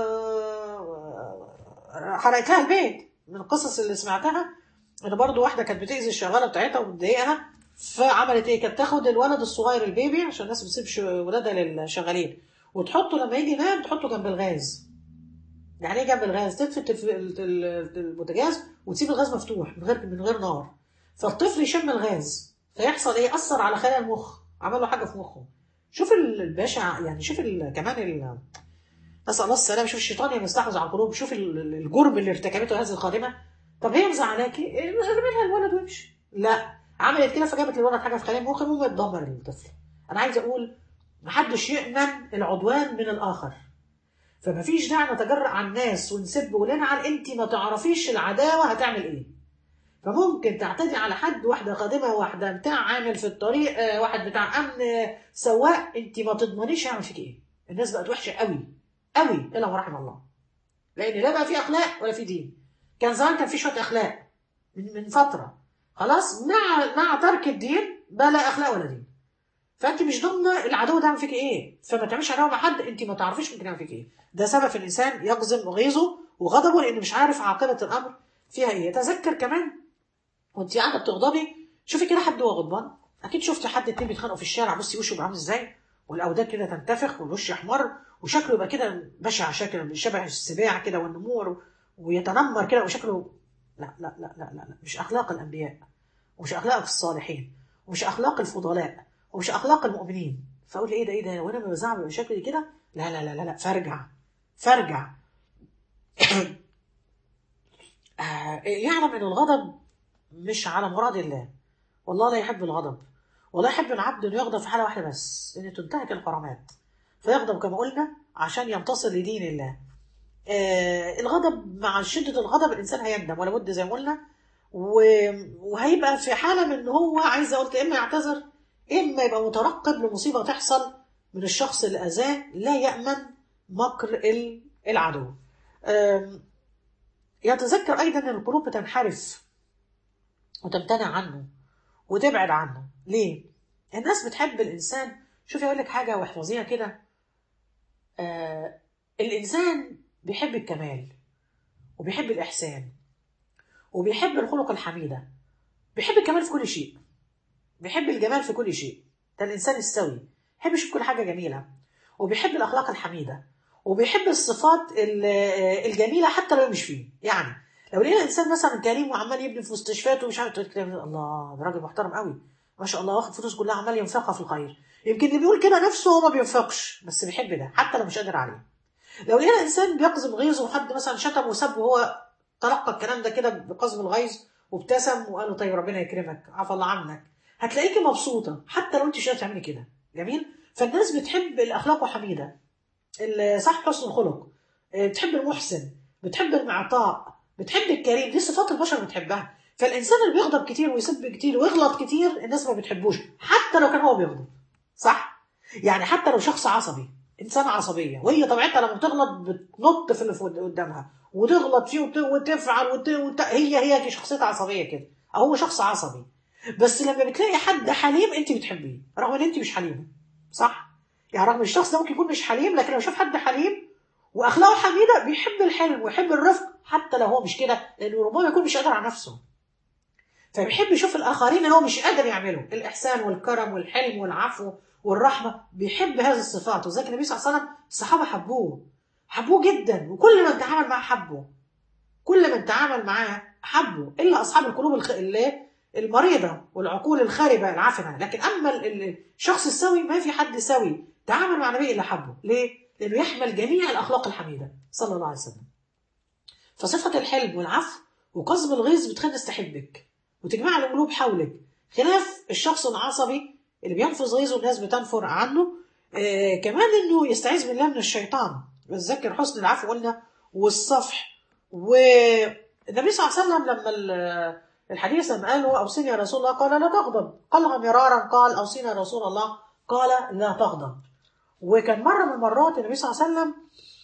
حرقت لها البيت من القصص اللي سمعتها ان برضو واحده كانت بتاذي الشغاله بتاعتها وبتضايقها فعملت ايه كانت تاخد الولد الصغير البيبي عشان الناس ما بتسيبش ولادها للشغالين وتحطه لما يجي ينام تحطه جنب الغاز يعني ايه جنب الغاز تطفي البوتاجاز وتسيب الغاز مفتوح من غير من غير نار فالطفل يشم الغاز فيحصل ايه اثر على خلايا المخ عمل له حاجه في مخه شوف الباشا يعني شوف ال كمان ال نسال الله السلامه شوف الشيطان يستحوذ على القلوب شوف الجرم اللي ارتكبته هذه الخادمه طب هي مزعلاكي ارمي لها الولد وامشي لا عملت كده فجابت للولد حاجه في خلايا المخ المهم اتدمر الطفل انا عايز اقول محدش يامن العدوان من الاخر فما فيش داعي نتجرأ على الناس ونسب ونلعن انت ما تعرفيش العداوه هتعمل ايه فممكن تعتدي على حد واحده خادمه واحده بتاع عامل في الطريق واحد بتاع امن سواق انت ما تضمنيش يعمل فيك ايه الناس بقت وحشه قوي قوي الا ما رحم الله لان لا بقى في اخلاق ولا في دين كان زمان كان في شويه اخلاق من من فتره خلاص مع مع ترك الدين بقى لا اخلاق ولا دين فانت مش ضامنه العدو ده عامل فيك ايه فما تعملش عداوه مع حد انت ما تعرفيش ممكن يعمل فيك ايه ده سبب في الانسان يقزم غيظه وغضبه لانه مش عارف عاقبه الامر فيها ايه يتذكر كمان وانت قاعده بتغضبي شوفي كده حد وهو غضبان اكيد شفتي حد اتنين بيتخانقوا في الشارع بصي وشه بيبقى عامل ازاي والاوداد كده تنتفخ والوش يحمر وشكله يبقى كده بشع شكل شبه السباع كده والنمور ويتنمر كده وشكله لا لا لا لا لا, لا. مش اخلاق الانبياء ومش اخلاق الصالحين ومش اخلاق الفضلاء ومش اخلاق المؤمنين فاقول ايه ده ايه ده وانا بزعل بشكل كده لا لا لا لا لا فارجع فارجع يعلم ان الغضب مش على مراد الله والله لا يحب الغضب ولا يحب العبد انه يغضب في حاله واحده بس ان تنتهك الحرمات فيغضب كما قلنا عشان ينتصر لدين الله آه الغضب مع شده الغضب الانسان هيندم ولا بد زي ما قلنا وهيبقى في حاله من ان هو عايز قلت اما يعتذر اما يبقى مترقب لمصيبه تحصل من الشخص اللي اذاه لا يامن مكر العدو آه يتذكر ايضا ان القلوب بتنحرف وتمتنع عنه وتبعد عنه ليه الناس بتحب الانسان شوفي اقول لك حاجه واحفظيها كده آه الانسان بيحب الكمال وبيحب الاحسان وبيحب الخلق الحميده بيحب الكمال في كل شيء بيحب الجمال في كل شيء ده الانسان السوي بيحب يشوف كل حاجه جميله وبيحب الاخلاق الحميده وبيحب الصفات الجميله حتى لو مش فيه يعني لو لقينا انسان مثلا كريم وعمال يبني في مستشفيات ومش عارف الله ده راجل محترم قوي ما شاء الله واخد فلوس كلها عمال ينفقها في الخير يمكن اللي بيقول كده نفسه هو ما بينفقش بس بيحب ده حتى لو مش قادر عليه لو لقينا انسان بيقزم غيظه وحد مثلا شتم وسب وهو تلقى الكلام ده كده بقزم الغيظ وابتسم وقال له طيب ربنا يكرمك عفى الله عنك هتلاقيكي مبسوطه حتى لو انت مش قادره تعملي كده جميل فالناس بتحب الاخلاق وحميده صح حسن الخلق بتحب المحسن بتحب المعطاء بتحب الكريم دي صفات البشر بتحبها فالانسان اللي بيغضب كتير ويسب كتير ويغلط كتير الناس ما بتحبوش حتى لو كان هو بيغضب صح يعني حتى لو شخص عصبي انسان عصبيه وهي طبيعتها لما بتغلط بتنط في اللي قدامها وتغلط فيه وت... وتفعل وت... وت... هي هي شخصيتها عصبيه كده هو شخص عصبي بس لما بتلاقي حد حليم انت بتحبيه رغم ان انت مش حليمه صح يعني رغم الشخص ده ممكن يكون مش حليم لكن لو شاف حد حليم واخلاقه حميده بيحب الحلم ويحب الرفق حتى لو هو مش كده لانه ربما يكون مش قادر على نفسه فبيحب يشوف الاخرين اللي هو مش قادر يعمله الاحسان والكرم والحلم والعفو والرحمه بيحب هذه الصفات وذلك النبي صلى الله عليه وسلم الصحابه حبوه حبوه جدا وكل من تعامل معاه حبه كل من تعامل معاه حبه الا اصحاب القلوب الخ... اللي المريضه والعقول الخاربه العفنه لكن اما الشخص السوي ما في حد سوي تعامل مع النبي الا حبه ليه؟ لانه يحمل جميع الاخلاق الحميده صلى الله عليه وسلم فصفه الحلم والعفو وقزم الغيظ بتخلي الناس تحبك وتجمع القلوب حولك خلاف الشخص العصبي اللي بينفذ غيظه الناس بتنفر عنه آه كمان انه يستعيذ بالله من الشيطان بتذكر حسن العفو قلنا والصفح والنبي صلى الله عليه وسلم لما الحديث لما قال له اوصيني يا رسول الله قال لا تغضب قالها مرارا قال اوصيني يا رسول الله قال لا تغضب وكان مره من المرات النبي صلى الله عليه وسلم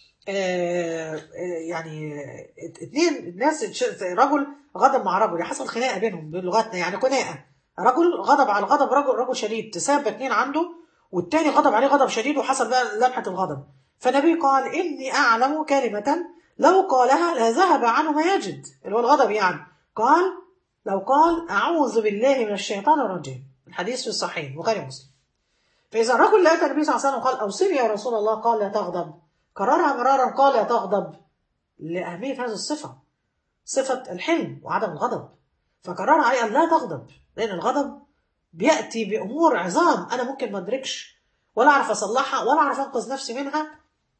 آه يعني اثنين الناس رجل غضب مع رجل حصل خناقه بينهم بلغتنا يعني خناقه رجل غضب على الغضب رجل رجل شديد تساب اثنين عنده والتاني غضب عليه غضب شديد وحصل بقى لمحه الغضب فالنبي قال اني اعلم كلمه لو قالها لذهب عنه ما يجد اللي هو الغضب يعني قال لو قال اعوذ بالله من الشيطان الرجيم الحديث في الصحيح البخاري ومسلم فاذا الرجل لقى النبي صلى الله عليه وسلم قال اوصني يا رسول الله قال لا تغضب كررها مرارا قال لا تغضب لأهمية هذه الصفة صفة الحلم وعدم الغضب فكررها عليه أن لا تغضب لأن الغضب بيأتي بأمور عظام أنا ممكن ما أدركش ولا أعرف أصلحها ولا أعرف أنقذ نفسي منها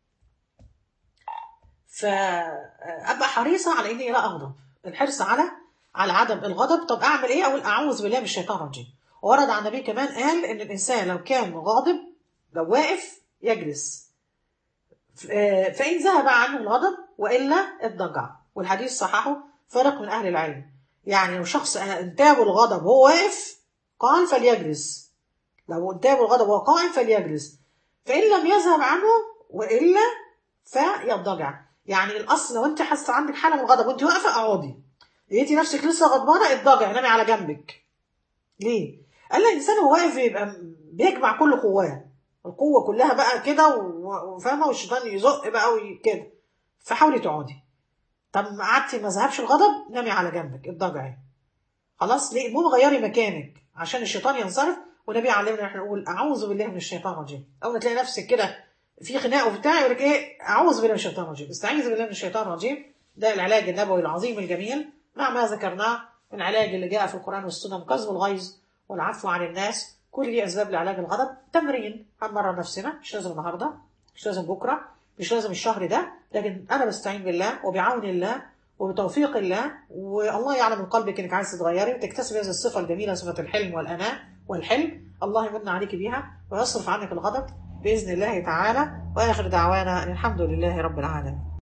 فأبقى حريصة على إني لا أغضب الحرص على على عدم الغضب طب أعمل إيه أقول أعوذ بالله من الشيطان الرجيم ورد عن النبي كمان قال إن الإنسان لو كان غاضب لو واقف يجلس فإن ذهب عنه الغضب وإلا اضطجع والحديث صححه فرق من أهل العلم يعني لو شخص انتابه الغضب وهو واقف قال فليجلس لو انتابه الغضب وهو قائم فليجلس فإن لم يذهب عنه وإلا فيضطجع يعني الأصل لو أنت حاسة عندك حالة من الغضب وأنت واقفة اقعدي لقيتي نفسك لسه غضبانه اضطجعي نامي على جنبك ليه؟ قال لك الانسان وهو واقف يبقى بيجمع كل قواه القوه كلها بقى كده و- وفاهمه والشيطان يزق بقى وكده فحاولي تقعدي طب ما قعدتي ما ذهبش الغضب نامي على جنبك اضطجعي خلاص ليه المهم غيري مكانك عشان الشيطان ينصرف والنبي علمنا احنا نقول اعوذ بالله من الشيطان الرجيم اول ما تلاقي نفسك كده في خناق وبتاع يقول لك ايه اعوذ بالله من الشيطان الرجيم استعيذ بالله من الشيطان الرجيم ده العلاج النبوي العظيم الجميل مع ما ذكرناه من العلاج اللي جاء في القران والسنه من كظم الغيظ والعفو عن الناس كل دي اسباب لعلاج الغضب تمرين هنمرن نفسنا مش لازم النهارده مش لازم بكره مش لازم الشهر ده لكن انا بستعين بالله وبعون الله وبتوفيق الله والله يعلم من قلبك انك عايز تتغيري وتكتسبي هذه الصفه الجميله صفه الحلم والاناء والحلم الله يمن عليك بها ويصرف عنك الغضب باذن الله تعالى واخر دعوانا ان الحمد لله رب العالمين